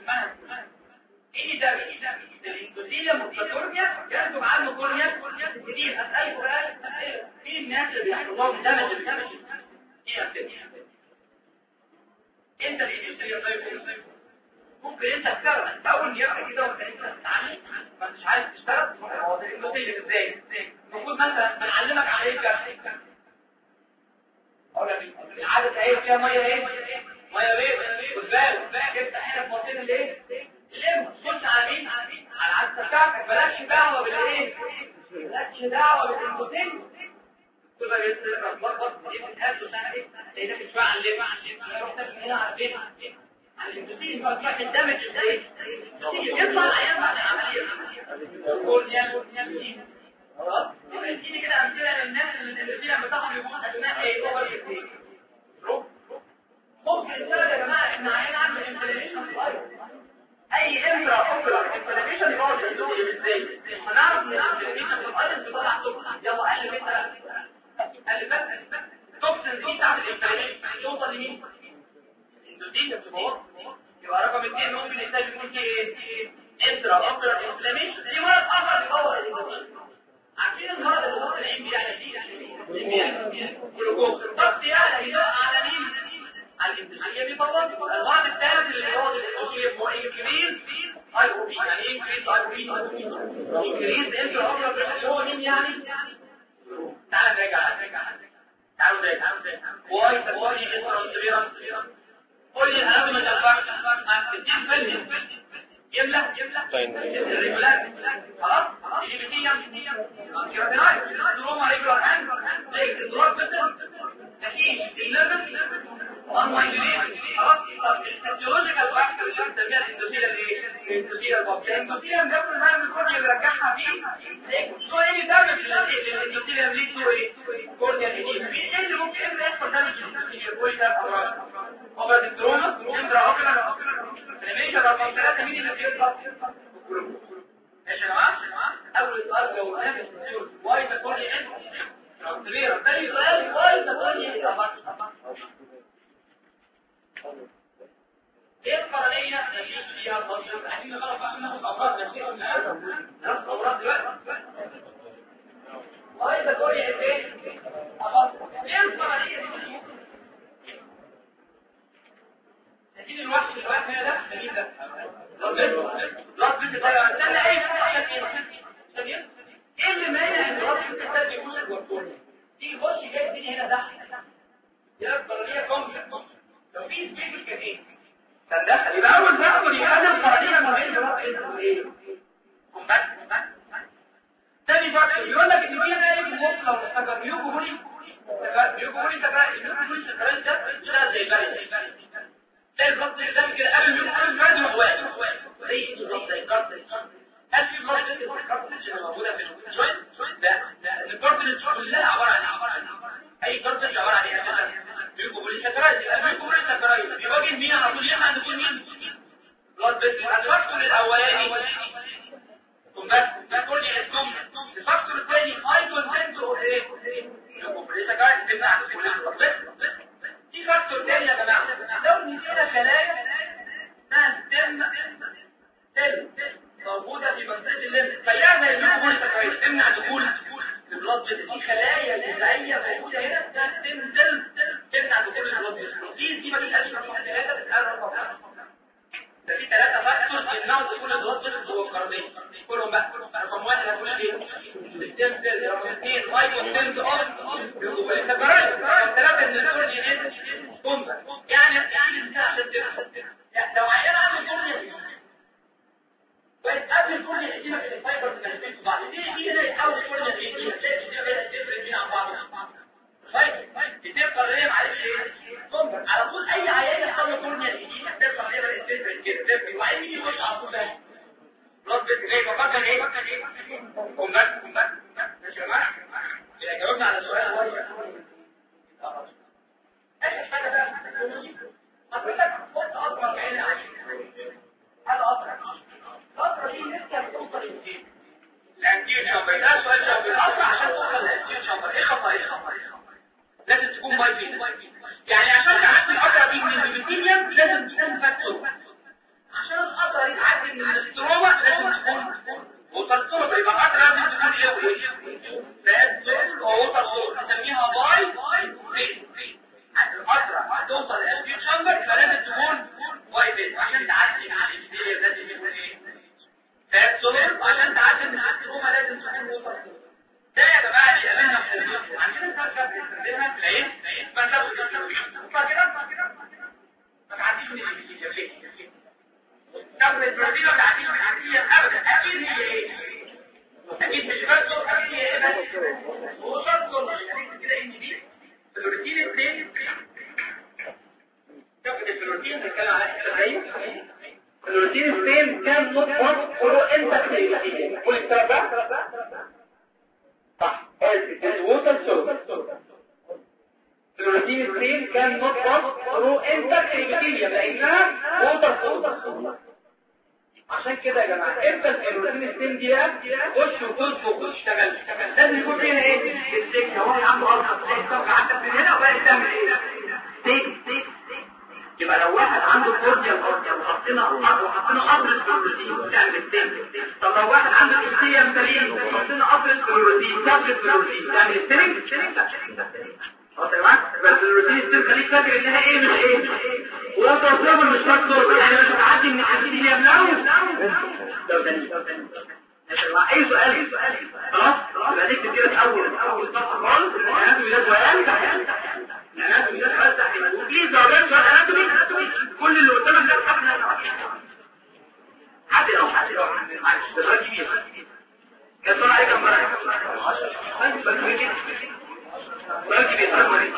ايه دامج الاندوثيليوم والكورنيا ينتج عنه كورنيا كتير اسالكم بقى في الناس اللي بيحصل لهم دامج انت الاندوثيليوم طيب ممكن انت تكرر انت اول نيابه كده وانت انت بتتعلم ما انتش عايز تشتغل هو الاندوثيليوم ازاي المفروض مثلا بنعلمك على ايه الجرح اقول لك العاده ايه فيها ميه ايه ميه ايه والبال تفتح هنا في منطقه الايه اللم خش على مين على العدسه بتاعتك بلاش دعوه بالايه بلاش دعوه بالاندوثيليوم تبقى بتلخبط دي بتهز وسنه ايه لانك مش على الليل رحت من هنا على البيت على الاندوثيليوم ما تروح الدمج ازاي يطلع العيان بعد العمليه كورنيا خلاص يبقى اديني كده امثله للناس اللي الاندوثيليوم بتاعهم يكون اثناء ايه اوفر ايه ممكن السبب يا جماعه احنا عيان عنده انفلاميشن في الايرون اي انترا اوبرا انفلاميشن يقعد يدوي ازاي هنعرف ان الانفلاميشن في الايرون بيطلع توكسين يلا قال لي قال بس توكسين دي بتاعت الانفلاميشن توصل لمين الاندوثيليا بتبوظ يبقى رقم اثنين ممكن يحتاج يكون فيه ايه انترا اوبرا انفلاميشن دي مرض اخر بيبوظ الاندوثيليا عارفين المرض اللي هو العين بيعلى فيه جلوكوز الضغط يعلى يدق على مين على الاندوثيليا بيبوظ المرض الثالث اللي بيبوظ الاندوثيليا هو انكريز اي او بي يعني ايه انكريز اي او بي انكريز انترا اوبرا هو مين يعني تعال نرجع نرجع تعالوا نرجع واي تقولي انترا كبيرة قول لي انا ما تنفعش تدين فيلم يملا يملا الرجلات خلاص اللي بتيجي كيراتينايت دروما ريجولار هاند ليك دروب بس نتيجه الليفل وان مايجريشن خلاص الفسيولوجيكال فاكتور اللي انت بيها الاندوثيليا ايه الاندوثيليا البوكس الاندوثيليا بنفس الهاي الكورنيا اللي بيرجعها فيه سو ايه دامج للاندوثيليا ليه تو ايه كورنيا جديد في ايه اللي ممكن ايه يحصل دامج للاندوثيليا كل ده اوفر التروما انترا اوكلر انيميشن رقم 3 مين اللي بيطلع ماشي يا جماعه اول سؤال لو انا واي تكوني انت كبيره ثاني سؤال واي تكوني انت ايه القرنية اللي فيها الضجر عايزين نعرف عشان ناخد امراض نفسيه من ناخد امراض دلوقتي واي تكوني ايه ايه القرنية دي لكن الوحش الوحش ده جميل ده رب انت طالع استنى ايه عشان ايه ايه اللي مانع ان رب انت تسجل يكون جوه تيجي بص جاي الدنيا هنا تحت يا القرنيه كومبلكس لو في سبيس كتير تدخل يبقى اول باول يبقى انا القرنيه ما بين رب انت وايه تاني فاكتور يقول لك ان في نايم ممكن لو استجر بيوجهولي بيوجهولي تبقى بيوجهولي تبقى ده زي بلد تلاقي الضغط الدم كده قبل ما يكون الجرد مغواش زي الضغط زي الكارتج هل في مرض الكارتج اللي موجوده في الجوينت ده الكارتج كلها عباره عن عباره عن اي كارتج عباره عن ايه اساسا بيوكوبوليساكرايد البيوكوبوليساكرايد بيواجه مين على طول يعمل عند كل مين بلاد بيت الفاكتور الاولاني بس كل الجمله الفاكتور الثاني اي كونسنت اور ايه بيوكوبوليساكرايد تمنع عند كل بلاد في فاكتور تاني يا جماعه لو نسينا خلايا اسمها ستيم سيل موجوده في منطقه الليمف فيعمل الجلوكوز كويس تمنع دخول البلاد في خلايا غذائيه موجوده هنا اسمها ستيم سيل تمنع دخول البلاد البروتين دي ما بتقالش رقم ثلاثه بتقال رقم ده في ثلاثه فاكتورز يمنعوا دخول البلاد جوه القرنيه كلهم بقى رقم واحد هتقول ايه ستيم سيل رقم اثنين مايكرو ستيمز اوف السكرايد رقم ثلاثه ان السورجين كومبا يعني يعني عشان تفهم لو عيان عنده كورنيا بس قبل الكورنيا القديمه في الفايبر بتختلف في بعض دي دي هنا يحاول الكورنيا القديمه تلاقي دي بقى تفرق بين عن بعض طيب بتبقى ليه معلش ايه كومبا على طول اي عيان يحاول الكورنيا القديمه بتبقى ليه بقى تفرق كده تفرق وعيان يجي يخش على طول ده بلاد ايه بفكر ايه قم بس قم بس ماشي يا جماعه اذا جاوبنا على سؤال اخر حاجه بقى اقول لك خد اكبر بعين عشان هذا اصلا الفتره دي لسه بتوصل للجيم الانتيو شامبر ده سؤال شامبر اصلا عشان توصل للانتيو شامبر ايه خطر ايه خطر ايه خطر لازم تكون باي فين يعني عشان تعدي القطره دي من البيتيليوم لازم تكون فاتو عشان القطره دي تعدي من الاستروما لازم تكون ووتر سورس يبقى القطره لازم تكون ايه وايه فات سورس ووتر سورس نسميها باي فين القطره توصل للانتيو شامبر يبقى لازم تكون باي فين عشان تعدي من البيتيليوم لازم يكون ايه فات سورس عشان تعدي من الاستروما لازم تكون ووتر سورس ده يا جماعه اللي قابلنا في الفيديو عشان الفرشه بنستخدمها في العين فناخد الفيديو فكده ما تعديش من الفيديو تاخد البروتين ما تعديش من الفيديو ابدا اكيد هي ايه اكيد مش بس اكيد هي ايه بس هو شرط كده ان دي البروتين الثاني تاخد البروتين بنتكلم على العين البروتين الثاني كان نقطه هو انت كده كل الكلام صح الووتر سورس البروتين الثاني كان نقطه هو انت كده لانها ووتر سورس عشان كده يا جماعه امتى البروتين الثاني دي خش وتنفخ وتشتغل لازم يكون هنا ايه السكه هو عنده ارض السكه عندك من هنا وبقى تعمل ايه ستيك يبقى لو واحد عنده كورديال كورديال وحطينا وحطينا قبر البروتين تعمل ستيك طب لو واحد عنده كورديال سليم وحطينا قبر البروتين تعمل البروتين تعمل ستيك خلاص يا جماعه بس الروتين السير خليك فاكر انها ايه مش ايه ولا تصور مش فاكر يعني مش هتعدي من الحديد اللي هي بلاوز اي سؤال خلاص يبقى دي كتير اول اول صفحه خالص الاناتومي ده سؤال الاناتومي ده سؤال تحت وفي درجات سؤال اناتومي كل اللي قدامك ده حاجه حد لو حد لو معلش ده سؤال كبير كان سؤال عليك امبارح 10 سؤال كبير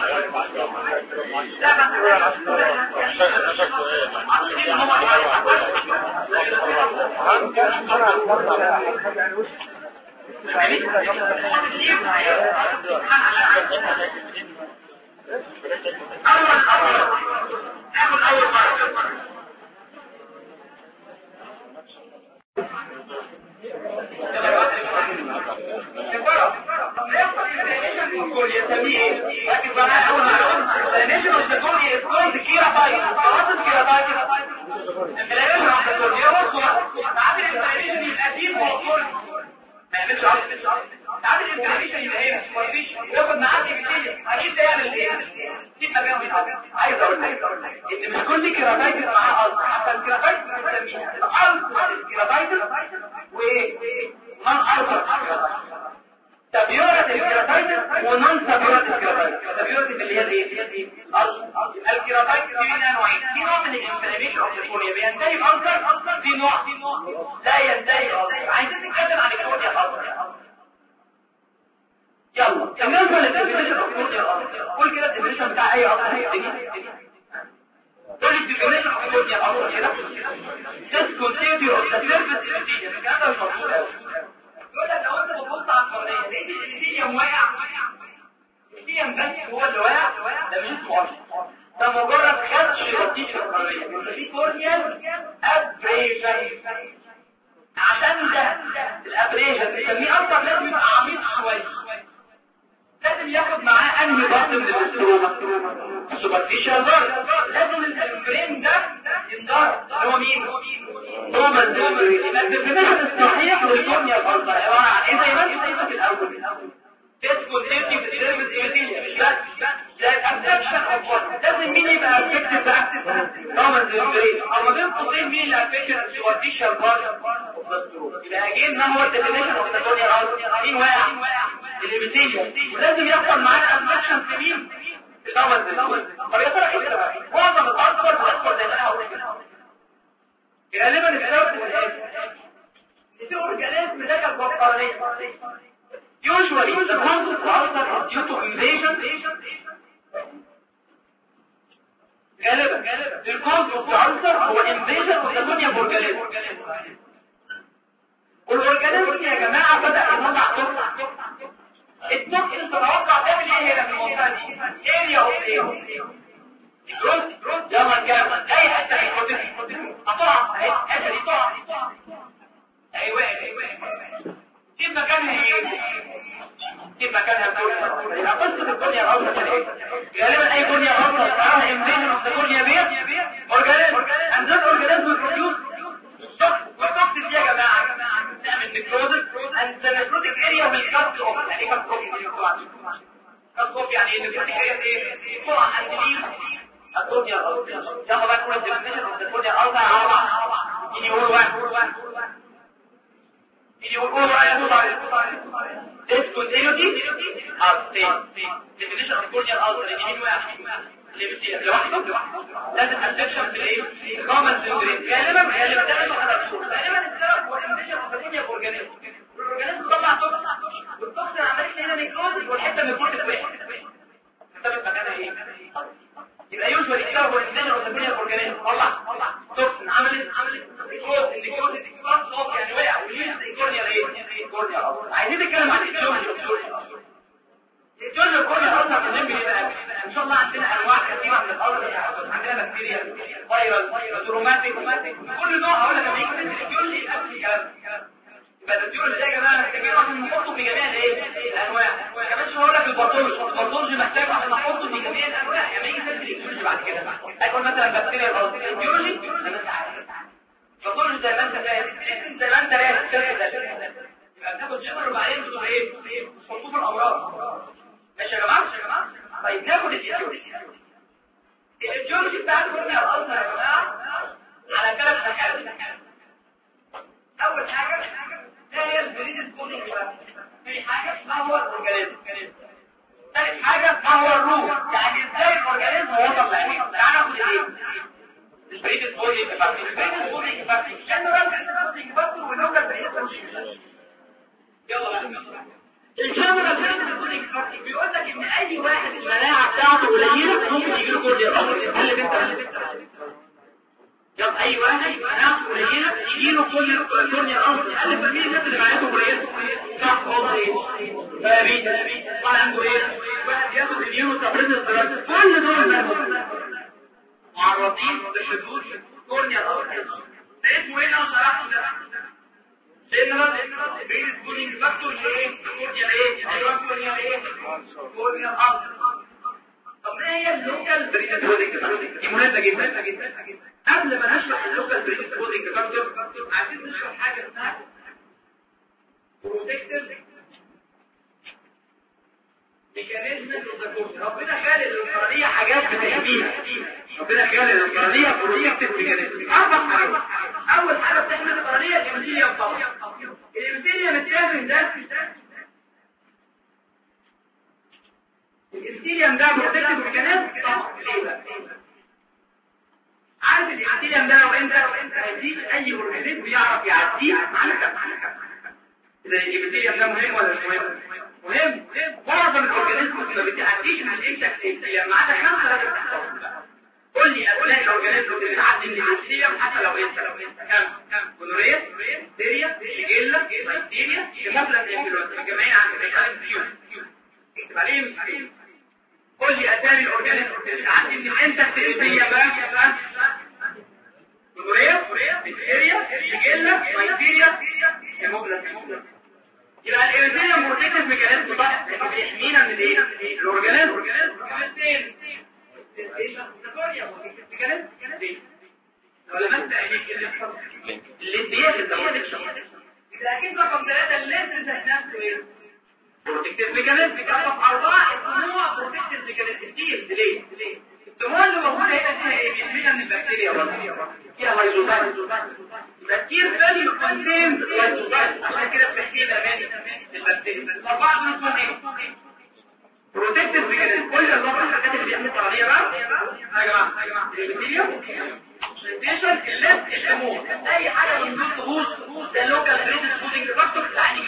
أول أول أول مرة الجول يسميه ايه لكن بقى اول ما نيشن اوف ذا جول از كولد كيراتايتس خلاص الكيراتايتس الكلام عن الجول يوصل تعادل الانفلاميشن يبقى ديب وكل ما يعملش عارف تعادل الانفلاميشن يبقى ايه مفيش ياخد معادي كتير اكيد ده يعمل ايه سيبنا بيهم عايز اقول لك ان مش كل كيراتايتس معاه قصد حتى الكيراتايتس بنسميها القصد الكيراتايتس وايه من ارض تبيورة الكيراتايتس ونون تبيورة الكيراتايتس تبيورة اللي هي الايه الكيراتايتس في منها نوعين في نوع من الانفلاميشن اوف الكوريا بينتهي بألسر في نوع لا ينتهي بألسر عايزين نتكلم عن الكوريا الألسر يلا بالنسبة للديفينيشن اوف الكوريا الألسر قول كده الديفينيشن بتاع اي ألسر في الدنيا قول الديفينيشن اوف الكوريا الألسر كده discontinuity of the surface epithelium الكلام ده مش مظبوط قوي يقول لك لو انت بتبص على القرنيه لقيت الابيثيليوم واقع الابيثيليوم بس هو اللي واقع ده مش اسمه ده مجرد خدش يوديك في القرنيه يبقى في كورنيال ابريشن عشان ده الابريشن بنسميه اكتر لازم يبقى عميق شويه لازم ياخد معاه انهي ضغط من الاستروما السوبرفيشال ضغط لازم الفريم ده ينضرب هو مين دوما يبقى الديفينيشن الصحيح للكورنيا الفضة عبارة عن ايه زي ما انت شايفه في الاول تسكن سيفتي في السيرفيس ايرتيشن مش بس زي الابسبشن اوف لازم مين يبقى افكتيف ده دوما الفريم اما بين قوسين مين اللي افكتيف السوبرفيشال ضغط يبقى اجين ما هو الديفينيشن اوف الكورنيا الفضة مين واقع الابيثيليوم لازم يحصل معانا ابسبشن في مين في دوما طب يا ترى ايه معظم الاصفر الاصفر زي ما انا هقول غالبا السبب في اورجانيزم دخل البطاريه usually the cause of ulcer is due to invasion غالبا the cause of the ulcer هو invasion of the sodium organism والاورجانيزم يا جماعه بدا يطلع توكس التوكس تتوقع تعمل ايه هنا في المنطقه دي اريا اوف ايه رد يلا نكمل اي حته في البروتين هتقع اهي الحته دي تقع ايوه ايوه دي مكانها ايه دي مكانها الدنيا يبقى قصه الدنيا الارض كده ايه غالبا اي دنيا ارض تعالى انفيجن اوف ذا دنيا بير اورجانيزم اند ذات اورجانيزم بروديوس والتوكس دي يا جماعه تعمل نيكروزس اند ذا نيكروتيك اريا ويل كات اوف يعني كات اوف يعني النيكروتيك اريا ايه تقع عند مين الدنيا الارض يلا بقى كل الديفينيشن اوف الدنيا الارض على بعض يجي يقول واحد يجي يقول واحد discontinuity of state definition of corneal ulcer يجي مين واحد لوحده لازم السكشن في الايه common syndrome غالبا غالبا ده عنده خلاص غالبا السبب هو الانتشار اوف الدنيا اورجانيزم الاورجانيزم طلع توكسين والتوكسين عمال هنا نيكروزس والحته من الكورتكس واحد السبب مكانها ايه يبقى يوجوال السبب هو الانتشار اوف الدنيا اورجانيزم طلع طلع توكسين عملت عملت نيكروز النيكروز يعني وقع واليوز الكورنيا ايه كورنيا عايزين نتكلم عن الجورج الجورج الكورنيا اصلا بنعمل ايه بقى ان شاء الله عندنا انواع كثيره من الارض عندنا بكتيريا فيروس دروماتيك كل نوع هقول لك لما يجي تنزل الجورج يبقى في كلام يبقى الجورج ده يا جماعه محتاجين عشان نحطه في جميع الايه الانواع كمان مش هقول لك البطولج البطولج محتاج عشان نحطه في جميع الانواع لما يجي تنزل الجورج بعد كده هيكون مثلا بكتيريا الارض الجورج زي ما انت عارف البطولج زي ما انت فاهم زي ما انت فاهم يبقى بناخد جبر وبعدين بتقول ايه تحطوه في الامراض ماشي يا جماعه يا جماعه طيب ناخد الجيولوجي الجيولوجي بتاع الكورنيا الالتر يا جماعه على ثلاث حاجات اول حاجه هي البريد كودينج في حاجه ما هو الاورجانيزم ثالث حاجه ما هو الروح يعني ازاي الاورجانيزم وصل لايه تعالى ناخد ايه البريد كودينج فاكتور البريد كودينج فاكتور جنرال كودينج فاكتور ولوكال بريد يلا الجنرال بريد كودينج بيقول لك ان اي واحد المناعه بتاعته قليله ممكن يجي له كورنيا الارض اللي انت يلا اي واحد مناعته قليله يجي له كل كورنيا الارض قال فمين الناس اللي معاهم قليله صح هو ايه بابي واحد عنده ايه واحد ياخد اليورو تبريد كل دول معرضين لحدوث كورنيا الارض ده اسمه ايه لو شرحته ده جنرال بين سكولينج فاكتور ايه كورنيا ايه ايوه كورنيا ايه كورنيا الارض طب ايه هي اللوكال بريد كودينج دي مهمه جدا جدا قبل ما نشرح اللوكال بريد كودينج فاكتور عايزين نشرح حاجه اسمها بروتكتيف ميكانيزم اوف ربنا خالق الانفراديه حاجات بتحميها ربنا خالق الانفراديه بروتكتيف ميكانيزم اربع حاجات اول حاجه بتحمي الانفراديه الامثيليوم طبعا الامثيليوم التامن ده الامثيليوم ده بروتكتيف ميكانيزم ليه بقى عارف الامثيليوم ده لو انت لو انت هيديك اي اورجانيزم يعرف يعديه على كم على كم اذا الامثيليوم ده مهم ولا مش مهم مهم معظم الاورجانيزم ما بتعديش من الانتك الامثيليوم ما عدا خمسه لازم تحتفظ بقى قول لي اسماء الاورجانيزم اللي بتعدي من الامثيليوم حتى لو انت لو انت كم كم كلوريا سيريا شيجيلا بكتيريا شيموبلا مجمعين عن الاشاره فيوم اكتب عليهم قول لي اسامي الاورجانيزم اللي بتعدي من الانتك الامثيليوم بقى كلوريا بكتيريا شيجيلا بكتيريا شيموبلا يبقى الإيريتيريا بروتكتيف ميكانيزم صح بيحمينا من ايه الاورجانيزم الاثنين ولا ما انت الاتياج الدوام لكن رقم ثلاثة الليزر ذات نفسه ايه بروتكتيف ميكانيزم رقم أربعة الدموع بروتكتيف ميكانيزم كتير ليه الدموع اللي موجودة هنا فيها ايه بيحمينا من البكتيريا برضه فيها هيزوبات كتير فالي كونتينز هيزوبات عشان كده بتحكي لنا ماني البكتيريا الأربعة دول اسمهم ايه بروتكتيف ميكانيزم كل الأربع الحاجات اللي بيعمل طريقة بقى يا جماعة يا جماعة البكتيريا سنتيشن الليفت الامور اي حاجه من دول تبوظ ده اللوكال بريد سبوتنج فاكتور تعني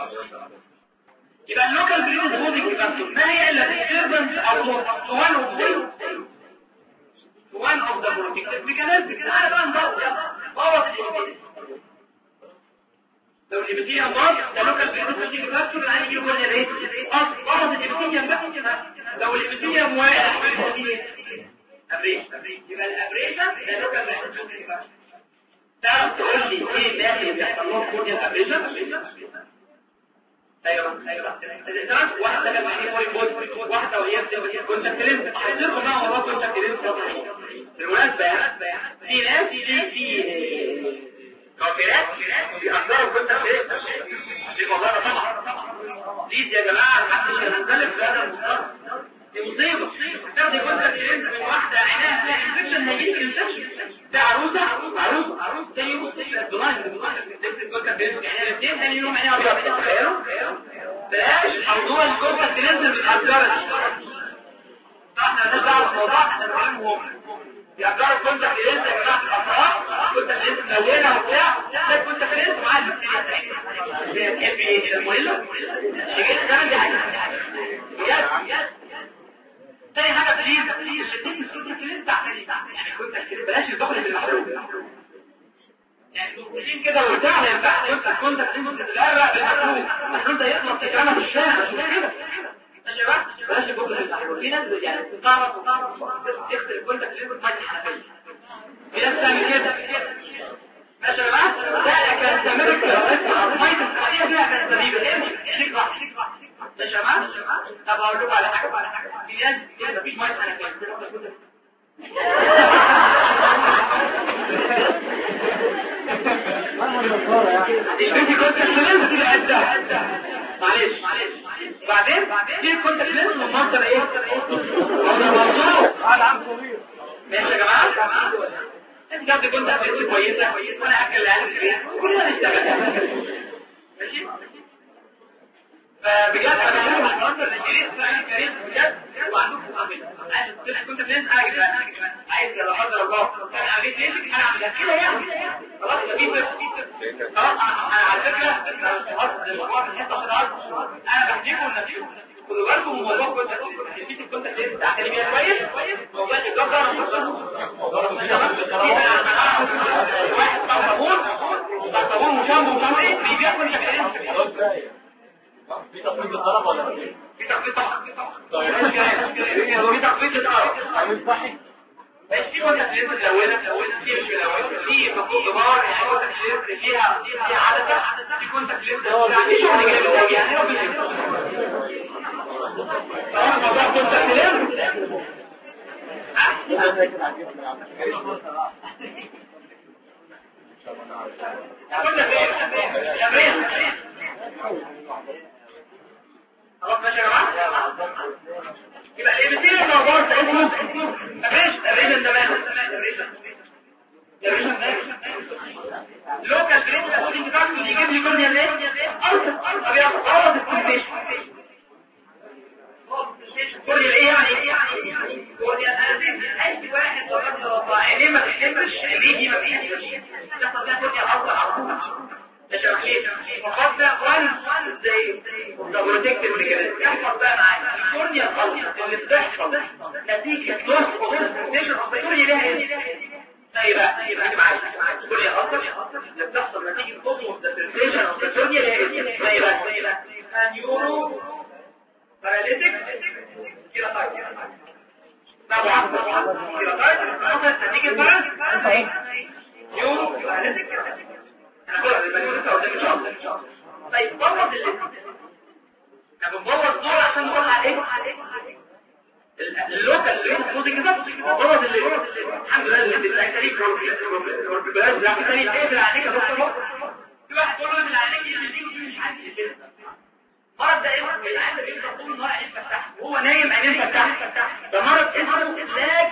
يبقى اللوكال بريد سبوتنج فاكتور ما هي الا disturbance او one of them one of the protective mechanisms تعالى بقى ندور بوظ الانفيز لو الابيثيليوم باظ ده لوكال بريدوسيتيك فاكتور العين يجي كورنيا ايه اصل باظ الابيثيليوم بقى لو الابيثيليوم واقع ابريشن يبقى الابريشن ده لوكال بريدوسيتيك فاكتور تعرف تقول لي ايه الناس اللي بيحصل لهم كورنيا ابريشن ايوه ايوه الانسان واحده كان معايا بوي بوي واحده وهي كنت كلمت هتذكر بقى والله كنت كلمت بالمناسبه يعني في ناس في في كافرات بيحضروا كنت كلمت دي والله طبعا دي يا جماعه محدش كان هنتكلم في هذا المصطلح دي مصيبه تاخدي كنت كلمت من واحده عينها فيها انفكشن هيجيلك انفكشن ده عروسه عروسه عروسه زي الدولار الدولار كنت كلمت عينها الاثنين ثاني يوم عينها ابيض تخيلوا بلاش موضوع الكفة تنزل بالحجارة دي احنا نزعل الموضوع احنا نفهمهم يقدروا كنت في رزق بتاعت الافراح كنت في رزق مليانة وبتاع ده كنت في رزق معاه بتحبي المولة شجيت كمان دي حاجة بجد بجد تاني حاجة بليز بليز شديد من صوت الكليم تحت يعني كنت الكليم بلاش الدخل في المحروم يعني ممكن كده وبتاع ما ينفعش انت كنت كنت لا لا بالمحروم المحروم ده يطلع تكرامه في الشارع مش كده بلاش الجمله المحروم في ناس يعني تعرف وتعرف تغسل كنت كلمه ميه حنفيه في ناس تعمل كده ماشي يا جماعه لا كان زمان كده ميه الحنفيه فيها كانت غريبه شيك راح شيك راح ماشي يا جماعه طب هقول لكم على حاجه على حاجه في ناس كده مفيش ميه حنفيه البنت كنت كلمت كده قدها معلش بعدين دي كنت كلمت من منظر ايه على عم صغير ماشي يا جماعه انت كنت كنت قابلت كويسه وانا اكل اهل البيت كلنا نشتغل ماشي فبجد انا شايف المنظر الجريس فعلا كريم بجد وعندكم قابل عايز كنت بننسى حاجه كمان عايز لا قدر الله انا عملت ليه انا عملت كده يعني خلاص ده في خلاص انا على فكره خلاص الموضوع في الحته عشان انا بحكيكم النتيجه خدوا بالكم من موضوع كنت الفيديو كنت بتاع كلمه كويس موضوع الجبر واحد طبعون طبعون مشام مشام ايه بيبيع كل شكلين في تفريط الطلب ولا في تخفيض طبعا في تخفيض الطلب عامل صحي بس في كنت تلف الاولى في مش الاولى في مكتوب كبار يعني كنت تلف فيها فيها عدسه في كنت تلف يعني شغل جامد قوي يعني ربنا اه الموضوع كنت تلف كنت فين يا بين خلاص ماشي يا جماعه يبقى ايه بتصير الموضوع ده اسمه ابريش ابريش زمان لوكال بريد تقولي كده يجيب لي كورنيا ليه ارض ارض يا ارض الكومبيشن كورنيا ايه يعني كورنيا اساسي اي واحد وقت رضاع عينيه ما تحبش بيجي ما بيجيش تحصل فيها كورنيا ارض على تشرح ليه فقط ده وان زي بروتكتيف ميكانيزم يحصل بقى معاك الكورنيا الغلط اللي بتحصل نتيجه نص كونسنتريشن اوف الكورنيا ليها ايه طيب بقى يبقى معاك الكورنيا الغلط اللي بتحصل نتيجه نص كونسنتريشن اوف الكورنيا ليها ايه طيب بقى نيورو باراليتيك كده طيب طبعا كده طيب حصلت نتيجه بقى نيورو باراليتيك طيب بوظ اللي طب بوظ دول عشان نطلع ايه اللوكال اللي المفروض كده بوظ اللي الحمد لله اللي بيبقى كريم والبلاش ده تاني تقفل عليك يا دكتور في واحد يقول له من عليك اللي دي ودي مش عارف كده مرض ده ايه العيال بيفضل طول النهار عينيه فتحت وهو نايم عينيه فتحت ده مرض اسمه لاج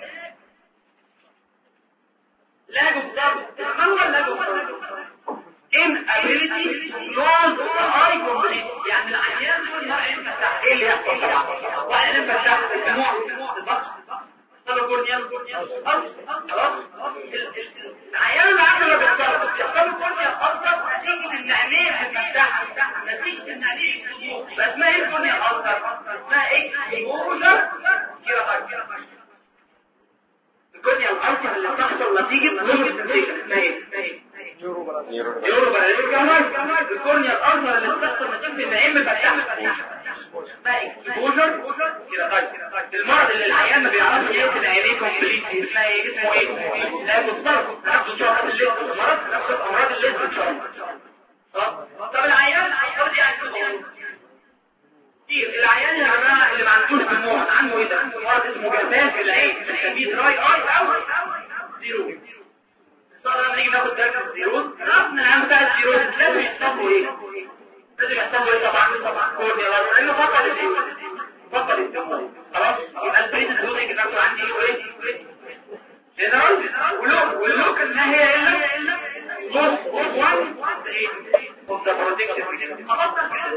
لاج بالظبط ما هو اللاج بالظبط inability to close the eye completely يعني العيان طول النهار عين فتح ايه اللي يحصل طبعا وعين فتح الدموع الضغط طب كورنيال خلاص العيان اللي عنده بيحصل بيحصل كورنيال اصلا نتيجه ان عينيه بتفتح نتيجه ان عينيه فاسمها ايه كورنيال اصلا اسمها ايه ايموجر كده كده الكورنيال اصلا اللي بتحصل نتيجه نور السنسيشن اسمها ايه اسمها ايه يورو باراليتيك كمان الكورنيا الاصغر اللي بتحصل نتيجه ان عين مفتحه اسمها اكسبوجر كده طيب المرض اللي العيان ما بيعرفش يقفل عينيه كومبليت اسمها ايه اسمه ايه لا تصرف نفس شهر الليل المرض نفس امراض الليل ان شاء الله طب العيان هيقول دي عنده كتير العيان يا جماعه اللي ما عندوش دموع عنده ايه ده مرض اسمه جفاف العين بنسميه دراي اي او زيرو طبعا لما نيجي ناخد درجه الزيرو عرفنا العام بتاع الزيرو لازم يحسبوا ايه لازم يحسبوا ايه طبعا طبعا كورنيا لانه فقد الايه فقد الدموع خلاص يبقى البريد الدوزنج نفسه عندي ايه جنرال ولو ولو كان ما هي الا نص وان of the protective خلاص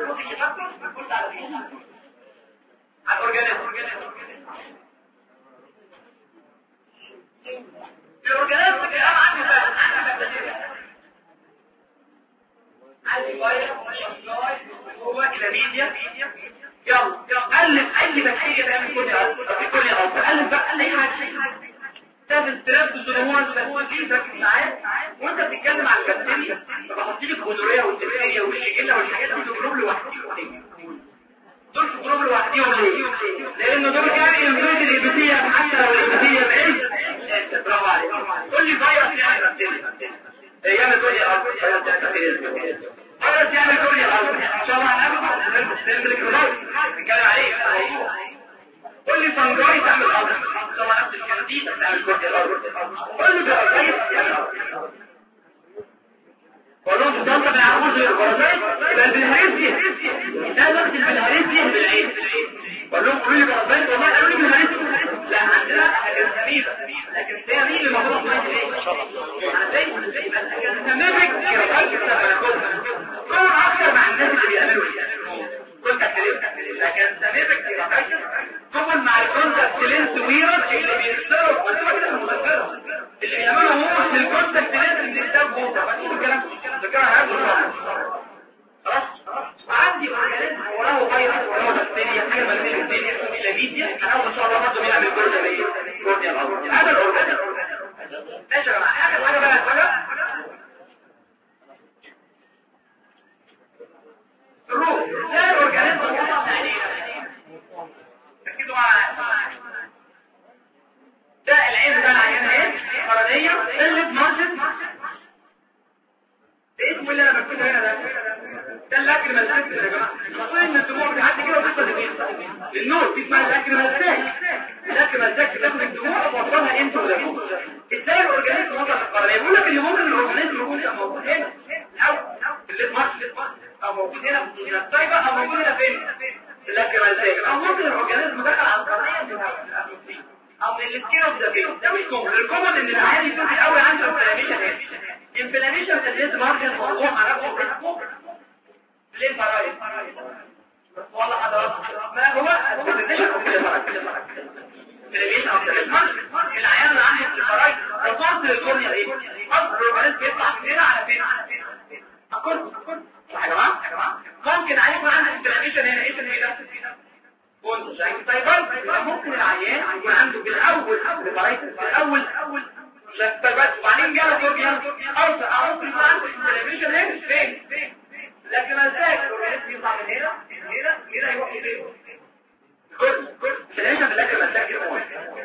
على الاورجانيزم الاورجانيزم اللي انا عندي بقى عندي فايروس هو كلاميديا يلا قلب اي بكتيريا تعمل كل في كل الارض قلب بقى قال اي حاجه تعمل ستريب وزنوان هو دي ذاك ساعات وانت بتتكلم عن البكتيريا فبحط لك الجونوريا والديفتيريا والشيجيلا والحاجات دي في جروب لوحدهم دول في جروب لوحدهم ليه؟ لان دول كان ينفذ الابتيه حتى لو الابتيه بعيد برافو عليك قول لي فيروس يعني بكتيريا يعمل كل الارض فيروس يعمل كل الارض ان شاء الله هنعمل نتكلم عليه قول لي فنجاي تعمل الارض طبعا نفس الكلام دي تعمل كل الارض قول لي جراثيم تعمل الارض والله ده انت ما يعرفوش الجراثيم يبقى البلهارسيا ده وقت البلهارسيا بالعين قول لهم قولوا لي جراثيم والله قالوا لي بلهارسيا لا عندنا حاجات غريبه لكن هي مين اللي المفروض ما ان شاء الله انا زي ما زي ما تمامك جراثيم كون اكتر مع الناس اللي بيعملوا كنت اتكلم لكن تمامك جراثيم طبعا مع الكونتاكت لينس ويرس اللي بيكسروا اللي بيعملوا هو في الكونتاكت لينس اللي بيكسروا بوطه فتقول الكلام ده خلاص عندي اورجانيزم وراه فيروس وراه بكتيريا حاجه من الدنيا شديد انا ان شاء الله برضه بيعمل كل ده ايه كورنيا الارض هذا الاورجانيزم ماشي يا جماعه اخر حاجه بقى حاجه الروح ده الاورجانيزم يعني ركزوا معايا ده العين ده العيان ايه فرضيه قله مارجن اسمه اللي انا بكتبه هنا ده ده الاكل مزاج يا جماعه المفروض ان الدموع بتعدي كده وتوصل لمين للنور دي اسمها الاكل مزاج الاكل مزاج بتاخد الدموع وتوصلها انت وده ازاي الاورجانيزم وصل للقرنيه بيقول لك اللي ممكن الاورجانيزم يكون يبقى موجود هنا او في الليد مارش او موجود هنا في الطيبه او موجود هنا فين الاكل مزاج او ممكن الاورجانيزم دخل على القرنيه او من السكين اوف ذا فين ده مش كومن الكومن ان العيان يكون في الاول عنده انفلاميشن هنا انفلاميشن في الليد مارش الموضوع مع نفسه ليه فرايد والله حضرتك ما هو العيان اللي عنده الفرايد رصاص للكورنيا ايه اصل الرئيس بيطلع من هنا على فين اكل يا جماعه ممكن عيان يكون عنده انفلاميشن هنا ايه اللي ده بونت شايف طيب ممكن العيان يكون عنده بالاول الفرايد بالاول اول بس وبعدين جاله كورنيا اوسع او ممكن يكون عنده انفلاميشن هنا فين فين لكن ازاي الرئيس يطلع من هنا هنا هنا يروح فين كل كل ليش بالاكل مساك اسمه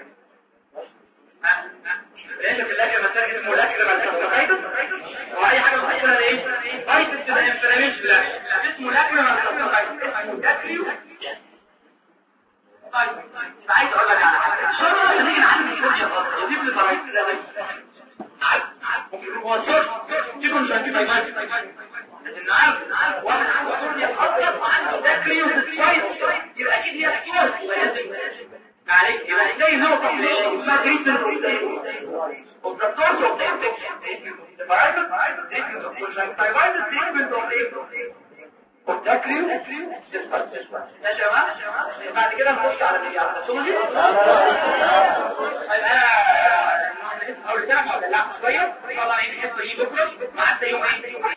ليش بالاكل مساك اسمه الاكل مساك واي حاجه بتحصل ايه فايتس تبقى انفلاميشن اسمه الاكل مساك اسمه داكريو طيب عايز اقول لك على حاجه ان شاء الله نيجي نعلم الكورنيا خالص يجيب لي فرايتس ده عارف عارف هو صوت تيجي مش هتجيب لكن عارف واحد عنده كورنيا اصلا وعنده داكريو كويس يبقى اكيد هي كورس معلش يبقى زي نقطه اسمها جريتر of the source of the infection the varieties treatment of conjunctivitis treatment of the of dacryo يا جماعه بعد كده نخش على اللي على السولوجي انا اقول لك لا شويه طبعا الحصه دي بكره مع يوم ايه